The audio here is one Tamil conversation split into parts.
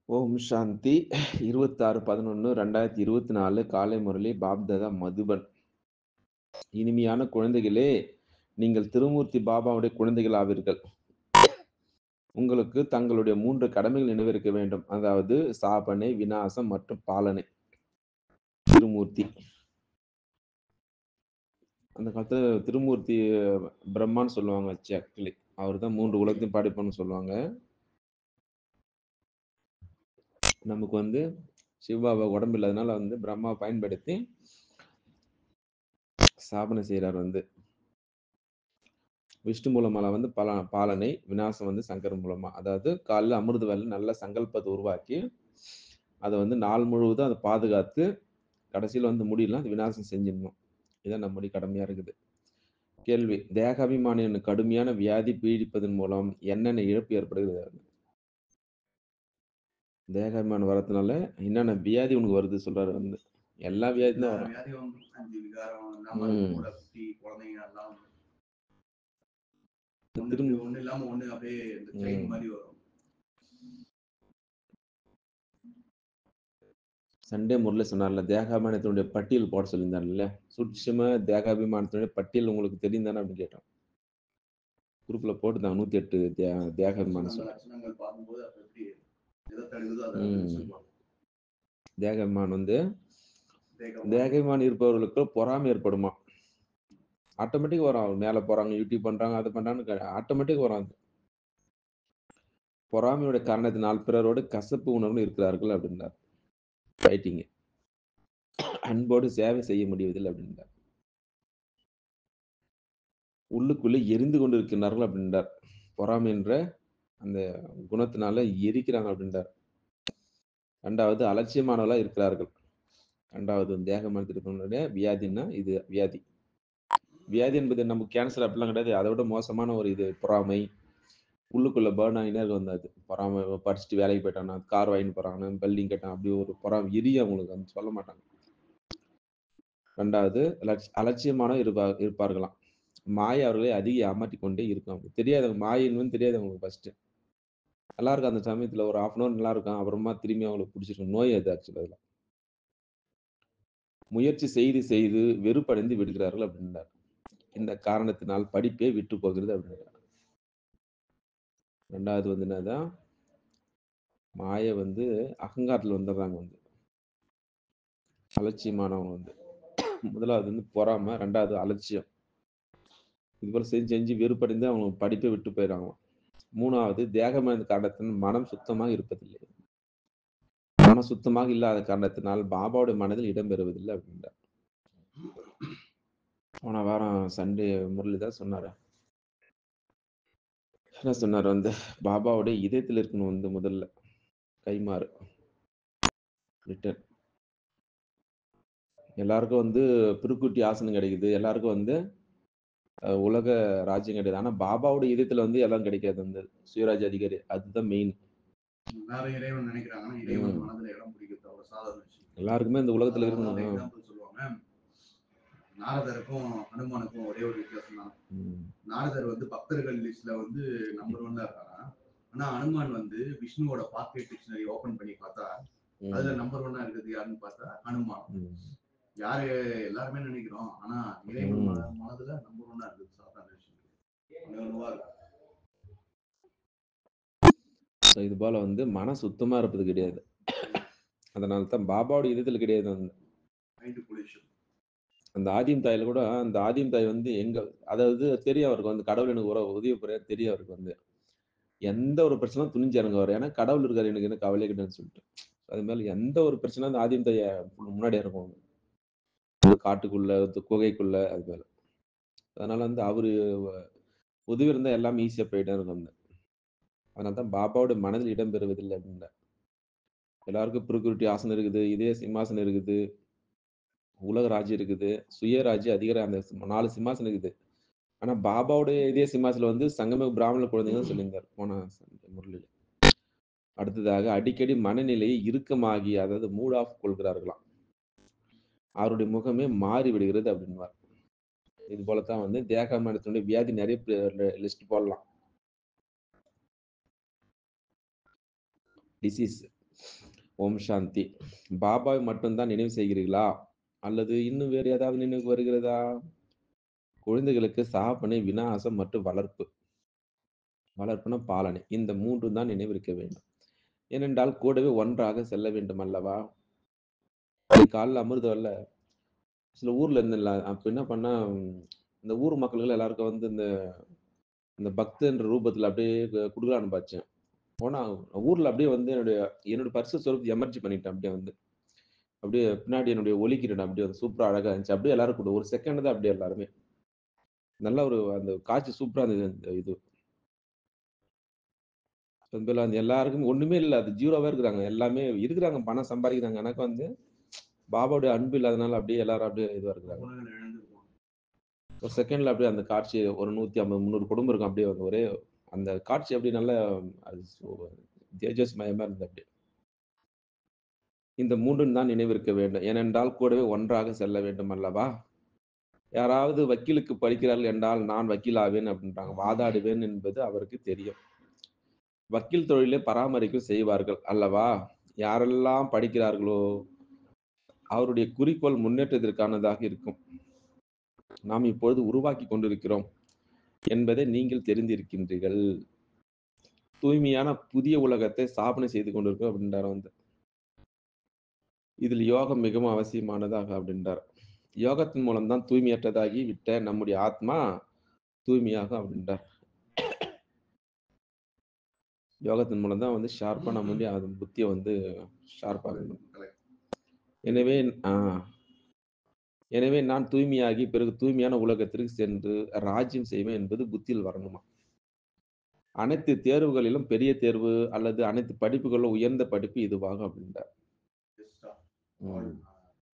ஓம் சாந்தி இருபத்தாறு பதினொன்று ரெண்டாயிரத்தி இருபத்தி நாலு காலை முரளி பாப்தாதா மதுபன் இனிமையான குழந்தைகளே நீங்கள் திருமூர்த்தி பாபாவுடைய குழந்தைகள் ஆவீர்கள் உங்களுக்கு தங்களுடைய மூன்று கடமைகள் நினைவிருக்க வேண்டும் அதாவது சாபனை விநாசம் மற்றும் பாலனை திருமூர்த்தி அந்த காலத்துல திருமூர்த்தி பிரம்மான்னு சொல்லுவாங்க ஆக்சுவலி அவர் தான் மூன்று உலகத்தையும் பாடிப்பான்னு சொல்லுவாங்க நமக்கு வந்து சிவபாபா உடம்பு இல்லாதனால வந்து பிரம்மா பயன்படுத்தி ஸ்தாபனை செய்கிறார் வந்து விஷ்ணு மூலமாக வந்து பல பாலனை விநாசம் வந்து சங்கர் மூலமா அதாவது காலைல அமிர்த வேலை நல்ல சங்கல்பத்தை உருவாக்கி அதை வந்து நாள் முழுவதும் அதை பாதுகாத்து கடைசியில் வந்து முடியலாம் அது விநாசம் செஞ்சிடணும் இதான் நம்முடைய கடமையா இருக்குது கேள்வி தேகாபிமானியின் கடுமையான வியாதி பீடிப்பதன் மூலம் என்னென்ன இழப்பு ஏற்படுகிறது தேகாபிமானம் வரதுனால என்னென்ன வியாதி உனக்கு வருது சொல்றாரு வந்து எல்லா வியாதி தான் வரும் வியாதி வந்து அஞ்சு விகாரம் இல்லாம ம். கூட குட்டி குழந்தைங்க எல்லாம் வந்து திரும்ப ஒண்ணு ஒண்ணு இல்லாம ஒண்ணு அப்படியே இந்த செயின் ம். மாதிரி வரும் சண்டே முறையில் சொன்னார்ல தேகாபிமானத்தினுடைய பட்டியல் போட சொல்லியிருந்தார்ல சூட்சம தேகாபிமானத்தினுடைய பட்டியல் உங்களுக்கு தெரியும் தானே அப்படின்னு கேட்டோம் குரூப்ல போட்டுதாங்க நூத்தி எட்டு தே தேகாபிமானம் அந்த சொல்லி லட்சணங்கள் பார்க்கும்போது அப்ப எப்படி எதை தடுக்குதோ அதை ம். சொல்லுவாங்க தேகாபிமானம் வந்து தேகம் தேகாபிமானம் இருப்பவர்களுக்கு பொறாமை ஏற்படுமா ஆட்டோமேட்டிக் வரும் அவங்க மேலே போறாங்க யூடியூப் பண்றாங்க அது பண்றாங்க ஆட்டோமேட்டிக் வரும் அது பொறாமையோட காரணத்தினால் பிறரோடு கசப்பு உணர்வு இருக்கிறார்கள் அப்படின்றார் ரைட்டிங் அன்போடு சேவை செய்ய முடிவதில்லை அப்படின்றார் உள்ளுக்குள்ளே எரிந்து கொண்டு இருக்கிறார்கள் அப்படின்றார் பொறாமை என்ற அந்த குணத்தினால எரிக்கிறாங்க அப்படின்றார் ரெண்டாவது அலட்சியமானவர்களா இருக்கிறார்கள் ரெண்டாவது தேகமான திருப்பனுடைய வியாதின்னா இது வியாதி வியாதி என்பது நம்ம கேன்சர் அப்படிலாம் கிடையாது அதை விட மோசமான ஒரு இது பொறாமை உள்ளுக்குள்ள பேர்ன் ஆகினே இருக்கும் வந்து அது பொறாமை படிச்சுட்டு வேலைக்கு போயிட்டானா கார் வாங்கிட்டு போறாங்க பில்டிங் கட்டான் அப்படி ஒரு பொறாமை எரிய அவங்களுக்கு வந்து சொல்ல மாட்டாங்க ரெண்டாவது அலட்சி- அலட்சியமான இருப்பா இருப்பார்களாம் மாயை அவர்களை அதிக ஏமாற்றி கொண்டே இருக்கும் அவங்களுக்கு தெரியாதவங்க மாயின்னு தெரியாது அவங்களுக்கு ஃபர்ஸ்ட் நல்லா இருக்கும் அந்த சமயத்துல ஒரு ஹாஃப் அன் அவர் நல்லா இருக்கும் அப்புறமா திரும்பி அவங்களுக்கு பிடிச்சிருக்கும் நோய் அது ஆக்சுவலி அதில் முயற்சி செய்து செய்து வெறுப்படைந்து விடுகிறார்கள் அப்படின்றார் இந்த காரணத்தினால் படிப்பே விட்டு போகிறது அப்படின்றார் ரெண்டாவது வந்து என்னதான் மாயை வந்து அகங்காரத்தில் வந்துடுறாங்க வந்து அலட்சியமானவங்க வந்து முதலாவது வந்து பொறாமை ரெண்டாவது அலட்சியம் இது போல செஞ்சு செஞ்சு வெறுப்படைந்து அவங்க படிப்பை விட்டு போயிடுறாங்க மூணாவது தேகமான காரணத்தினால் மனம் சுத்தமாக இருப்பதில்லை மனம் சுத்தமாக இல்லாத காரணத்தினால் பாபாவுடைய மனதில் இடம்பெறுவதில்லை அப்படின்றார் போன வாரம் சண்டே முரளி தான் சொன்னாரு என்ன சொன்னார் வந்து பாபாவுடைய இதயத்தில் இருக்கணும் வந்து முதல்ல கைமாறு ரிட்டர்ன் எல்லாருக்கும் வந்து பிறுக்குட்டி ஆசனம் கிடைக்குது எல்லாருக்கும் வந்து அஹ், உலக ராஜ்யம் கிடையாது ஆனா பாபாவுடைய இதயத்துல வந்து எல்லாம் கிடைக்காது வந்து சுயராஜ் அதிகாரி அதுதான் மெயின் எல்லாரும் இறைவன் நினைக்கிறாங்க ஆனா இறைவன் ம். மனதுல இடம் பிடிக்கிறது அவ்வளவு சாதாரண விஷயம் எல்லாருக்குமே இந்த உலகத்துல அதாவது இருக்கணும் எக்ஸாம்பிள் சொல்லுவாங்க நாரதருக்கும் ஹனுமானுக்கும் ஒரே ஒரு வித்தியாசம் தான் ம். நாரதர் வந்து பக்தர்கள் லிஸ்ட்ல வந்து நம்பர் ஒன்னா இருக்காங்க ஆனா ஹனுமான் வந்து விஷ்ணுவோட பாக்கெட் டிக்ஷனரி ஓபன் பண்ணி பார்த்தா ம். அதுல நம்பர் ஒன்னா இருக்கிறது யாருன்னு பார்த்தா ஹனுமான் ம். யாரு எல்லாருமே நினைக்கிறோம் ஆனா இறைவன் ம். மன- மனதுல நம்பர் ஒன்னா இருக்குது சாதாரண விஷயம் உணர்வா இருக்கு So, இது போல வந்து மன சுத்தமா இருப்பது கிடையாது அதனால தான் பாபாவோட இதயத்துல கிடையாது அந்த மைண்ட் பொல்யூஷன் அந்த ஆதியம் தாயில கூட அந்த ஆதியம் தாய் வந்து எங்க அதாவது தெரியும் அவருக்கு வந்து கடவுள் எனக்கு ஒரு உதவி புரிய தெரியும் அவருக்கு வந்து எந்த ஒரு பிரச்சனை துணிஞ்சு இறங்குவார் ஏன்னா கடவுள் இருக்காரு எனக்கு என்ன கவலை கிடையாதுன்னு சொல்லிட்டு அது மேல எந்த ஒரு பிரச்சனை அந்த ஆதியம் தாய முன்னாடி இறங்குவாங்க ஒரு காட்டுக்குள்ள ஒரு குகைக்குள்ள அது மேல அதனால வந்து அவரு உதவி இருந்தா எல்லாமே ஈஸியா போயிட்டே இருக்கும் அந்த அதனால தான் பாபாவோட மனதில் இடம் பெறுவதில்லை அப்படின்ற எல்லாருக்கும் பிரகிருட்டி ஆசனம் இருக்குது இதே சிம்மாசனம் இருக்குது உலக ராஜ்யம் இருக்குது சுயராஜ்யம் அதிகார அந்த சிம்ம- நாலு சிம்மாசனம் இருக்குது ஆனா பாபாவுடைய இதே சிம்மாசனம் வந்து சங்கம பிராமண குழந்தைங்க தான் சொல்லியிருந்தார் போன சண்டே முரளியில் அடுத்ததாக அடிக்கடி மனநிலையை இறுக்கமாகி அதாவது மூட் ஆஃப் கொள்கிறார்களாம் அவருடைய முகமே மாறி விடுகிறது அப்படின்வார் இது போலத்தான் வந்து தேகமானத்தினுடைய வியாதி நிறைய லிஸ்ட் போடலாம் டிசீஸ் ஓம் சாந்தி. பாபாவை மட்டும் தான் நினைவு செய்கிறீர்களா? அல்லது இன்னும் வேறு ஏதாவது நினைவுக்கு வருகிறதா? குழந்தைகளுக்கு ஸ்தாபனை, விநாசம் மற்றும் வளர்ப்பு. வளர்ப்புனா பாலனை. இந்த 3ம் தான் நினைவிருக்க வேண்டும். ஏனென்றால் கூடவே ஒன்றாக செல்ல வேண்டும் அல்லவா? இன்னைக்கு காலைல அமிர்தவல்ல சில ஊர்ல இருந்தேன்ல, அப்ப என்ன பண்ணா, இந்த ஊர் மக்களுக்கு எல்லாருக்கும் வந்து இந்த இந்த பக்தன்ற ரூபத்துல அப்படியே கு குடுக்கலான்னு பாச்சேன். போனா ஊர்ல அப்படியே வந்து என்னுடைய என்னோட பர்ஸ சொருவி எமர்ஜி பண்ணிட்டேன் அப்படியே வந்து. அப்படியே பின்னாடி என்னுடைய ஒலிக்கிரீடம் அப்படியே வந்து சூப்பரா அழகா இருந்துச்சு. அப்படியே எல்லாரும் கூட ஒரு செகண்ட் தான் அப்படியே எல்லாருமே. நல்ல ஒரு அந்த காட்சி சூப்பரா இருந்தது அந்த இது. அதுபோல அந்த எல்லாருக்கும் ஒண்ணுமே இல்ல. அது ஜீரோவா இருக்கிறாங்க. எல்லாமே இருக்கிறாங்க, பணம் சம்பாதிக்கிறாங்க. எனக்கு வந்து பாபாவுடைய அன்பு இல்லாதனால அப்படியே எல்லாரும் அப்படியே இதுவா இருக்கிறாங்க. குணங்கள் இழந்திருக்கோம். ஒரு செகண்ட்ல அப்படியே அந்த காட்சி ஒரு 150, 300 குடும்பம் இருக்கும் அப்படியே வந்து ஒரே அந்த காட்சி அப்படியே நல்லா அது சோ தேஜஸ்மயமா இருந்தது அப்படியே. இந்த 3ம் தான் நினைவிருக்க வேண்டும். ஏனென்றால் கூடவே ஒன்றாக செல்ல வேண்டும் அல்லவா? யாராவது வக்கீலுக்கு படிக்கிறார்கள் என்றால், நான் வக்கீல் ஆவேன் அப்படின்றாங்க. வாதாடுவேன் என்பது அவருக்கு தெரியும். வக்கீல் தொழிலை பராமரிக்க செய்வார்கள் அல்லவா? யாரெல்லாம் படிக்கிறார்களோ, அவருடைய குறிக்கோள் முன்னேற்றத்திற்கானதாக இருக்கும். நாம் இப்பொழுது உருவாக்கிக் கொண்டிருக்கிறோம் என்பதை நீங்கள் தெரிந்திருக்கின்றீர்கள். தூய்மையான புதிய உலகத்தை ஸ்தாபனை செய்து கொண்டிருக்கிறோம் அப்படின்றாரு வந்து. இதில் யோகம் மிகவும் அவசியமானதாக அப்படின்றார். யோகத்தின் மூலம் தான் தூய்மையற்றதாகி விட்ட நம்முடைய ஆத்மா தூய்மையாகும் அப்படின்றார். யோகத்தின் மூலம் தான் வந்து ஷார்ப்பா நம்முடைய அது புத்திய வந்து ஷார்ப்பாக்கணும். கரெக்ட். எனவே ஆ. எனவே நான் தூய்மையாகி பிறகு தூய்மையான உலகத்திற்கு சென்று ராஜ்யம் செய்வேன் என்பது புத்தியில் வரணுமா. அனைத்து தேர்வுகளிலும் பெரிய தேர்வு அல்லது அனைத்து படிப்புகளிலும் உயர்ந்த படிப்பு இதுவாகும் அப்படின்றார். பெஸ்ட்டா. ஆல் ம்.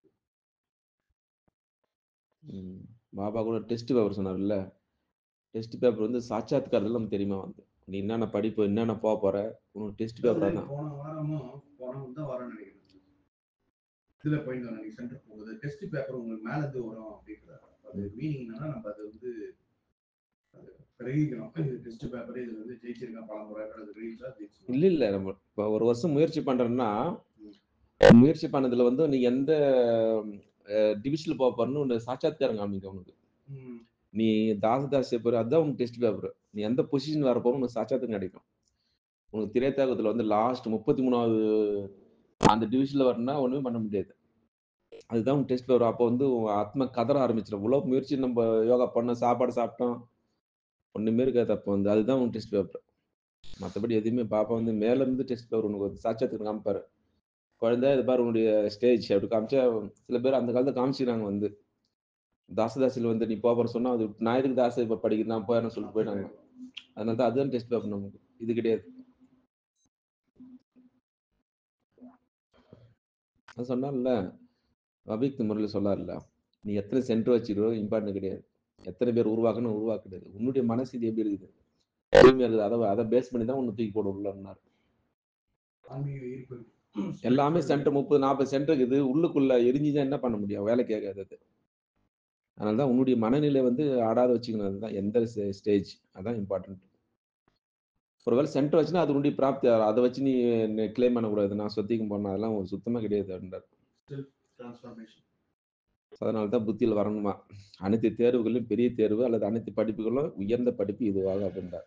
ம். பாபா கூட டெஸ்ட் பேப்பர் சொன்னார்ல. டெஸ்ட் பேப்பர் வந்து சாட்சாத்காரத்துல நமக்கு தெரியுமா வந்து. நீ என்னென்ன படிப்பு, என்னென்ன போப் போற, உனக்கு டெஸ்ட் பேப்பர் அதாவது அதான். போன வாரமும் போன தான் வரேன்னு நினைக்கிறேன். இதுல போயிருந்தோம் நீங்க சென்டர் போகுது. டெஸ்ட் பேப்பர் உங்களுக்கு மேல இருந்து வரும் அப்படின்றாரு. அது மீனிங் என்னன்னா நம்ம அதை வந்து அது கிரகிக்கணும். இது டெஸ்ட் பேப்பர் இதுல வந்து ஜெயிச்சிருக்கேன் பல முறை அது கிரகிச்சா ஜெயிச்சிருக்கோம். இல்ல, இல்ல. நம்ம இப்ப ஒரு வருஷம் முயற்சி பண்றோம்னா, முயற்சி பண்ணதுல வந்து நீ எந்த அ டிவிஷன்ல போப் போறன்னு உன்ன சாட்சாத்காரம் காமிக்கும் உனக்கு. ம். நீ தாசதாசிய பேரு அதான் உனக்கு டெஸ்ட் பேப்பர். நீ எந்த பொசிஷன் வரப்போறன்னு உனக்கு சாட்சாத்தும் கிடைக்கும். உனக்கு திரேதாயுகத்துல வந்து லாஸ்ட் 33வது அந்த டிவிஷன்ல வரணும்னா ஒண்ணுமே பண்ண முடியாது. அதுதான் உன் டெஸ்ட் பேப்பர். அப்போ வந்து உன் ஆத்மா கதற ஆரம்பிச்சுரும். இவ்ளோ முயற்சி நம்ம யோகா பண்ணோம், சாப்பாடு சாப்பிட்டோம். ஒண்ணுமே இருக்காது அப்போ வந்து. அதுதான் உன் டெஸ்ட் பேப்பர். மத்தபடி எதுவுமே பாப்பா வந்து மேல இருந்து டெஸ்ட் பேப்பர் உனக்கு ஒரு சாட்சாத்துக்கு காமிப்பாரு. குழந்தை இது பாரு உன்னுடைய ஸ்டேஜ் அப்படி காமிச்சா சில பேர் அந்த காலத்துல காமிச்சுக்கிறாங்க வந்து. தாசதாசில வந்து நீ போப் போற சொன்னா, அது நான் எதுக்கு தாச இப்ப படிக்கிறேன் நான் போறேன்னு சொல்லிட்டு போயிட்டாங்க. அதனால தான் அதுதான் டெஸ்ட் பேப்பர் நமக்கு. இது கிடையாது. நான் சொன்னான்ல, அவ்யக்த முறையில சொன்னார்ல. நீ எத்தனை சென்டர் வச்சுக்கிறோ இம்பார்ட்டன்ட் கிடையாது. எத்தனை பேர் உருவாக்கணும் உருவாக்க கிடையாது. உன்னுடைய மனசு இது எப்படி இருக்குது? தூய்மையா இருக்குது. அத அத பேஸ் பண்ணி தான் உன்ன தூக்கி போடு உள்ளன்னாரு. ஆன்மீக ஈர்ப்பு. எல்லாமே சென்டர் 30, 40 சென்டர் இருக்குது. உள்ளுக்குள்ள எரிஞ்சுதான் என்ன பண்ண முடியும்? வேலைக்கு ஆகாது அது. அதனால தான் உன்னுடைய மனநிலை வந்து ஆடாத வச்சுக்கணும். அதுதான் எந்த ஸ்டே ஸ்டேஜ் அதான் இம்பார்ட்டன்ட். ஒருவேளை சென்டர் வச்சுனா அது உன்னுடைய பிராப்தி. அத வச்சு நீ நீ கிளைம் பண்ணக்கூடாது. நான் சொத்திக்கும் போனேன். அதெல்லாம் ஒரு சுத்தமா கிடையாது அப்படின்றாரு. Self transformation. அதனால தான் புத்தியில வரணுமா. அனைத்து தேர்வுகளிலும் பெரிய தேர்வு அல்லது அனைத்து படிப்புகளும் உயர்ந்த படிப்பு இதுவாகும் அப்படின்றார்.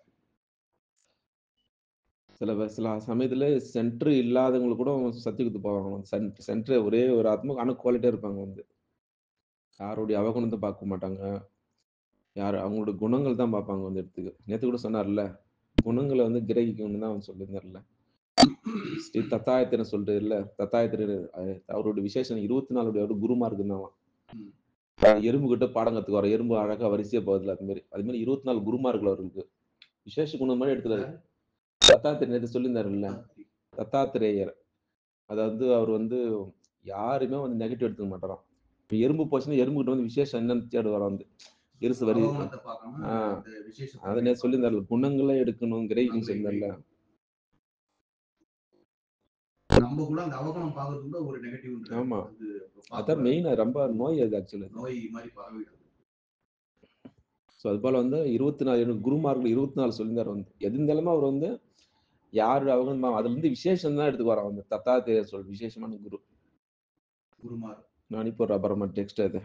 சில பேர் சில சமயத்துல சென்டர் இல்லாதவங்களுக்கு கூட சத்தியகுத்து போவாங்களாம். சென் சென்டர் ஒரே ஒரு ஆத்மா ஆனா குவாலிட்டியா இருப்பாங்க வந்து. யாருடைய அவகுணத்த பார்க்க மாட்டாங்க. யார் அவங்களோட குணங்கள் தான் பார்ப்பாங்க வந்து எடுத்துக்க. நேத்து கூட சொன்னார்ல. குணங்கள வந்து கிரகிக்கணும்னு தான் அவர் சொல்லியிருந்தார்ல. ஸ்ரீ தத்தாயத்திர சொல்றாருல்ல. தத்தாயத்திரர் அவருடைய விசேஷம் 24 அவரு குருமார்க்கு இருந்தாங்களாம். ம். எறும்பு கிட்ட பாடம் கத்துக்குவாரு. எறும்பு அழகா வரிசையா போகுதுல்ல அது மாரி. அது மாரி 24 குருமார்கள் அவருக்கு. விசேஷ குணம் மாரி எடுத்துக்கிறாரு. தத்தாத்திரேயர் நேத்து சொல்லியிருந்தாருல்ல. தத்தாத்திரேயர். அதாவது அவர் வந்து யாருமே வந்து நெகட்டிவ் எடுத்துக்க மாட்டாராம். இப்ப எறும்பு போச்சுன்னா எறும்பு கிட்ட வந்து விசேஷம் என்னன்னு தேடுவாராம் வந்து. எருசு வரி அவமானத்தை பார்க்காம ஆ. இந்த விசேஷத்தை அத நேத்து சொல்லியிருந்தாருல்ல. குணங்கள எடுக்கணும், கிரகிக்கணும்னு சொல்லியிருந்தார்ல. நமக்குள்ள அந்த அவகுணம் பார்க்கறது கூட ஒரு நெகட்டிவ் ஆமா. அது அதான் மெயின் ரொம்ப நோய் அது ஆக்சுவலா. நோய் மாதிரி பரவிடுது ஸோ அதுபோல வந்து 24 குருமார்கள் 24 சொல்லியிருந்தாரு வந்து. எது இருந்தாலுமே அவர் வந்து யாரு அவங்க அதுல இருந்து விசேஷம் தான் எடுத்துக்கு வரோம் அந்த தத்தாத்திரேயர் சொல் விசேஷமான குரு குருமார் நான் இப்போ அப்புறமா டெக்ஸ்ட் அது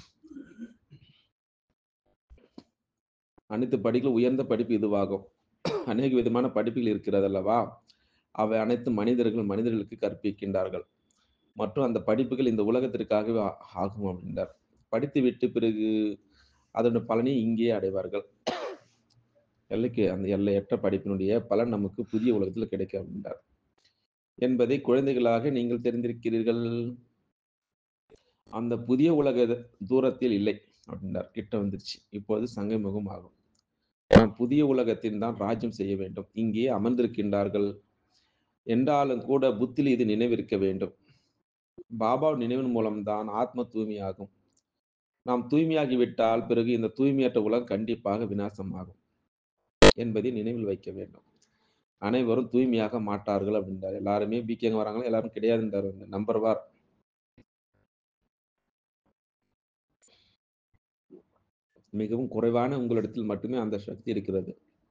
அனைத்து படிகளும் உயர்ந்த படிப்பு இதுவாகும் அநேக விதமான படிப்புகள் இருக்கிறது அல்லவா அவை அனைத்து மனிதர்கள் மனிதர்களுக்கு கற்பிக்கின்றார்கள் மற்றும் அந்த படிப்புகள் இந்த உலகத்திற்காகவே ஆ- ஆகும் அப்படின்றார் படித்து விட்டு பிறகு அதோட பலனை இங்கே அடைவார்கள் எல்லைக்கு அந்த எல்லையற்ற படிப்பினுடைய பலன் நமக்கு புதிய உலகத்தில் கிடைக்கும் அப்படின்றார் என்பதை குழந்தைகளாக நீங்கள் தெரிந்திருக்கிறீர்கள் அந்த புதிய உலக தூரத்தில் இல்லை அப்படின்றார் கிட்ட வந்துருச்சு இப்போது சங்கமுகம் ஆகும் நாம் புதிய உலகத்தின் தான் ராஜ்யம் செய்ய வேண்டும் இங்கே அமர்ந்திருக்கின்றார்கள் என்றாலும் கூட புத்தியில் இது நினைவிருக்க வேண்டும் பாபா நினைவின் மூலம்தான் ஆத்ம தூய்மையாகும் நாம் தூய்மையாகிவிட்டால் பிறகு இந்த தூய்மையற்ற உலகம் கண்டிப்பாக விநாசமாகும் என்பதை நினைவில் வைக்க வேண்டும் அனைவரும் தூய்மையாக மாட்டார்கள் அப்படின்றார் எல்லாருமே பிகேங்க வராங்களா எல்லாரும் கிடையாதுன்றார் வந்து நம்பர் வார் மிகவும் குறைவான உங்களிடத்தில் மட்டுமே அந்த சக்தி இருக்கிறது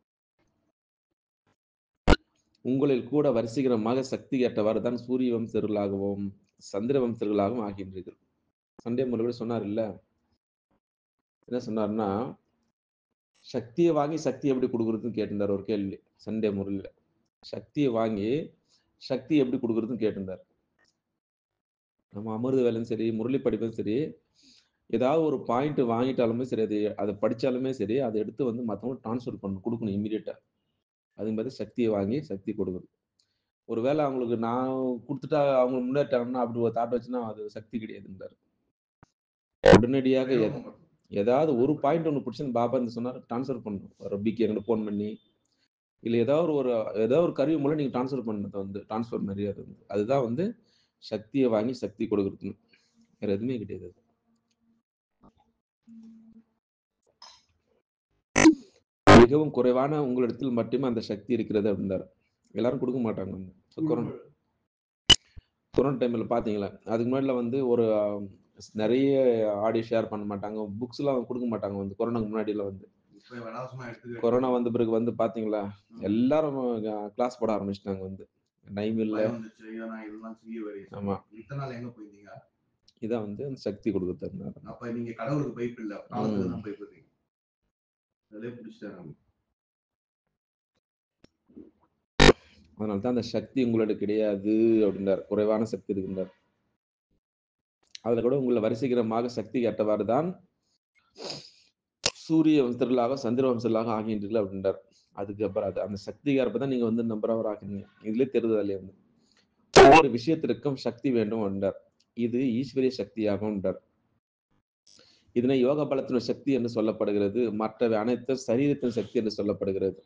உங்களில் கூட வரிசைகரமாக சக்தி ஏற்றவாறு தான் சூரிய வம்சர்களாகவும் சந்திர வம்சர்களாகவும் ஆகின்றீர்கள் சண்டே முறை சொன்னார் இல்ல என்ன சொன்னார்னா சக்தியை வாங்கி சக்தி எப்படி கொடுக்குறதுன்னு கேட்டிருந்தார் ஒரு கேள்வி சண்டே முறையில் சக்தியை வாங்கி சக்தி எப்படி கொடுக்குறதுன்னு கேட்டிருந்தார் நம்ம அமிர்த வேலையும் சரி முரளி படிப்பும் சரி ஏதாவது ஒரு பாயிண்ட் வாங்கிட்டாலுமே சரி அது அதை படிச்சாலுமே சரி அதை எடுத்து வந்து மற்றவங்க ட்ரான்ஸ்ஃபர் பண்ணணும் கொடுக்கணும் இமீடியட்டா அதுக்கு மாதிரி சக்தியை வாங்கி சக்தி கொடுக்குறது ஒருவேளை அவங்களுக்கு நான் கொடுத்துட்டா அவங்க முன்னேற்றாங்கன்னா அப்படி ஒரு தாட் வச்சுன்னா அது சக்தி கிடையாதுன்றாரு உடனடியாக எத- ஏதாவது ஒரு பாயிண்ட் ஒன்று பிடிச்சி பாபா இந்த சொன்னார் ட்ரான்ஸ்ஃபர் பண்ணணும் ரப்பிக்கு எங்கிட்ட ஃபோன் பண்ணி இல்லை ஏதாவது ஒரு ஏதாவது ஒரு கருவி மூலம் நீங்கள் ட்ரான்ஸ்ஃபர் பண்ணது வந்து ட்ரான்ஸ்ஃபர் நிறைய அது வந்து அதுதான் வந்து சக்தியை வாங்கி சக்தி கொடுக்குறது வேற எதுவுமே கிடையாது அது. மிகவும் குறைவான உங்களிடத்தில் மட்டுமே அந்த சக்தி இருக்கிறது அப்படின்றாரு எல்லாரும் கொடுக்க மாட்டாங்க வந்து So, கொரோனா கொரோனா டைமில் பார்த்தீங்களா அதுக்கு முன்னாடில வந்து ஒரு ஆஹ், நிறைய ஆடியோ ஷேர் பண்ண மாட்டாங்க புக்ஸ்லாம் கொடுக்க மாட்டாங்க வந்து கொரோனாக்கு முன்னாடில வந்து இப்ப விலாசமா எடுத்துக்க கொரோனா வந்த பிறகு வந்து பார்த்தீங்களா எல்லாரும் கிளாஸ் போட ஆரம்பிச்சிட்டாங்க வந்து டைம் இல்லை பயம் வந்துச்சு ஏன்னா இதெல்லாம் செய்ய வரி ஆமா. இத்தனை நாள் எங்க போயிருந்தீங்க இதான் வந்து அந்த சக்தி கொடுக்குறது அப்ப நீங்க கடவுளுக்கு பைப் இல்ல காலத்துக்கு தான் பயப்படுறீங்க அதிலே பிடிச்சிட்டாங்க அதனால தான் அந்த சக்தி உங்களோட கிடையாது அப்படின்றார் குறைவான சக்தி இருக்கின்றார் அதுல கூட உங்களை வரிசைகரமாக சக்தி கேட்டவாறு தான் சூரிய வம்சர்களாக சந்திர வம்சர்களாக ஆகின்றீர்கள் அப்படின்றார் அதுக்கப்புறம் அது அந்த சக்தி தான் நீங்க வந்து நம்புறவர் ஆகிறீங்க இதுலயே தெரியுது இல்லையா வந்து ஒவ்வொரு விஷயத்திற்கும் சக்தி வேண்டும் என்றார் இது ஈஸ்வரிய சக்தியாகும் என்றார் இதனை யோக பலத்தின் சக்தி என்று சொல்லப்படுகிறது மற்றவை அனைத்தும் சரீரத்தின் சக்தி என்று சொல்லப்படுகிறது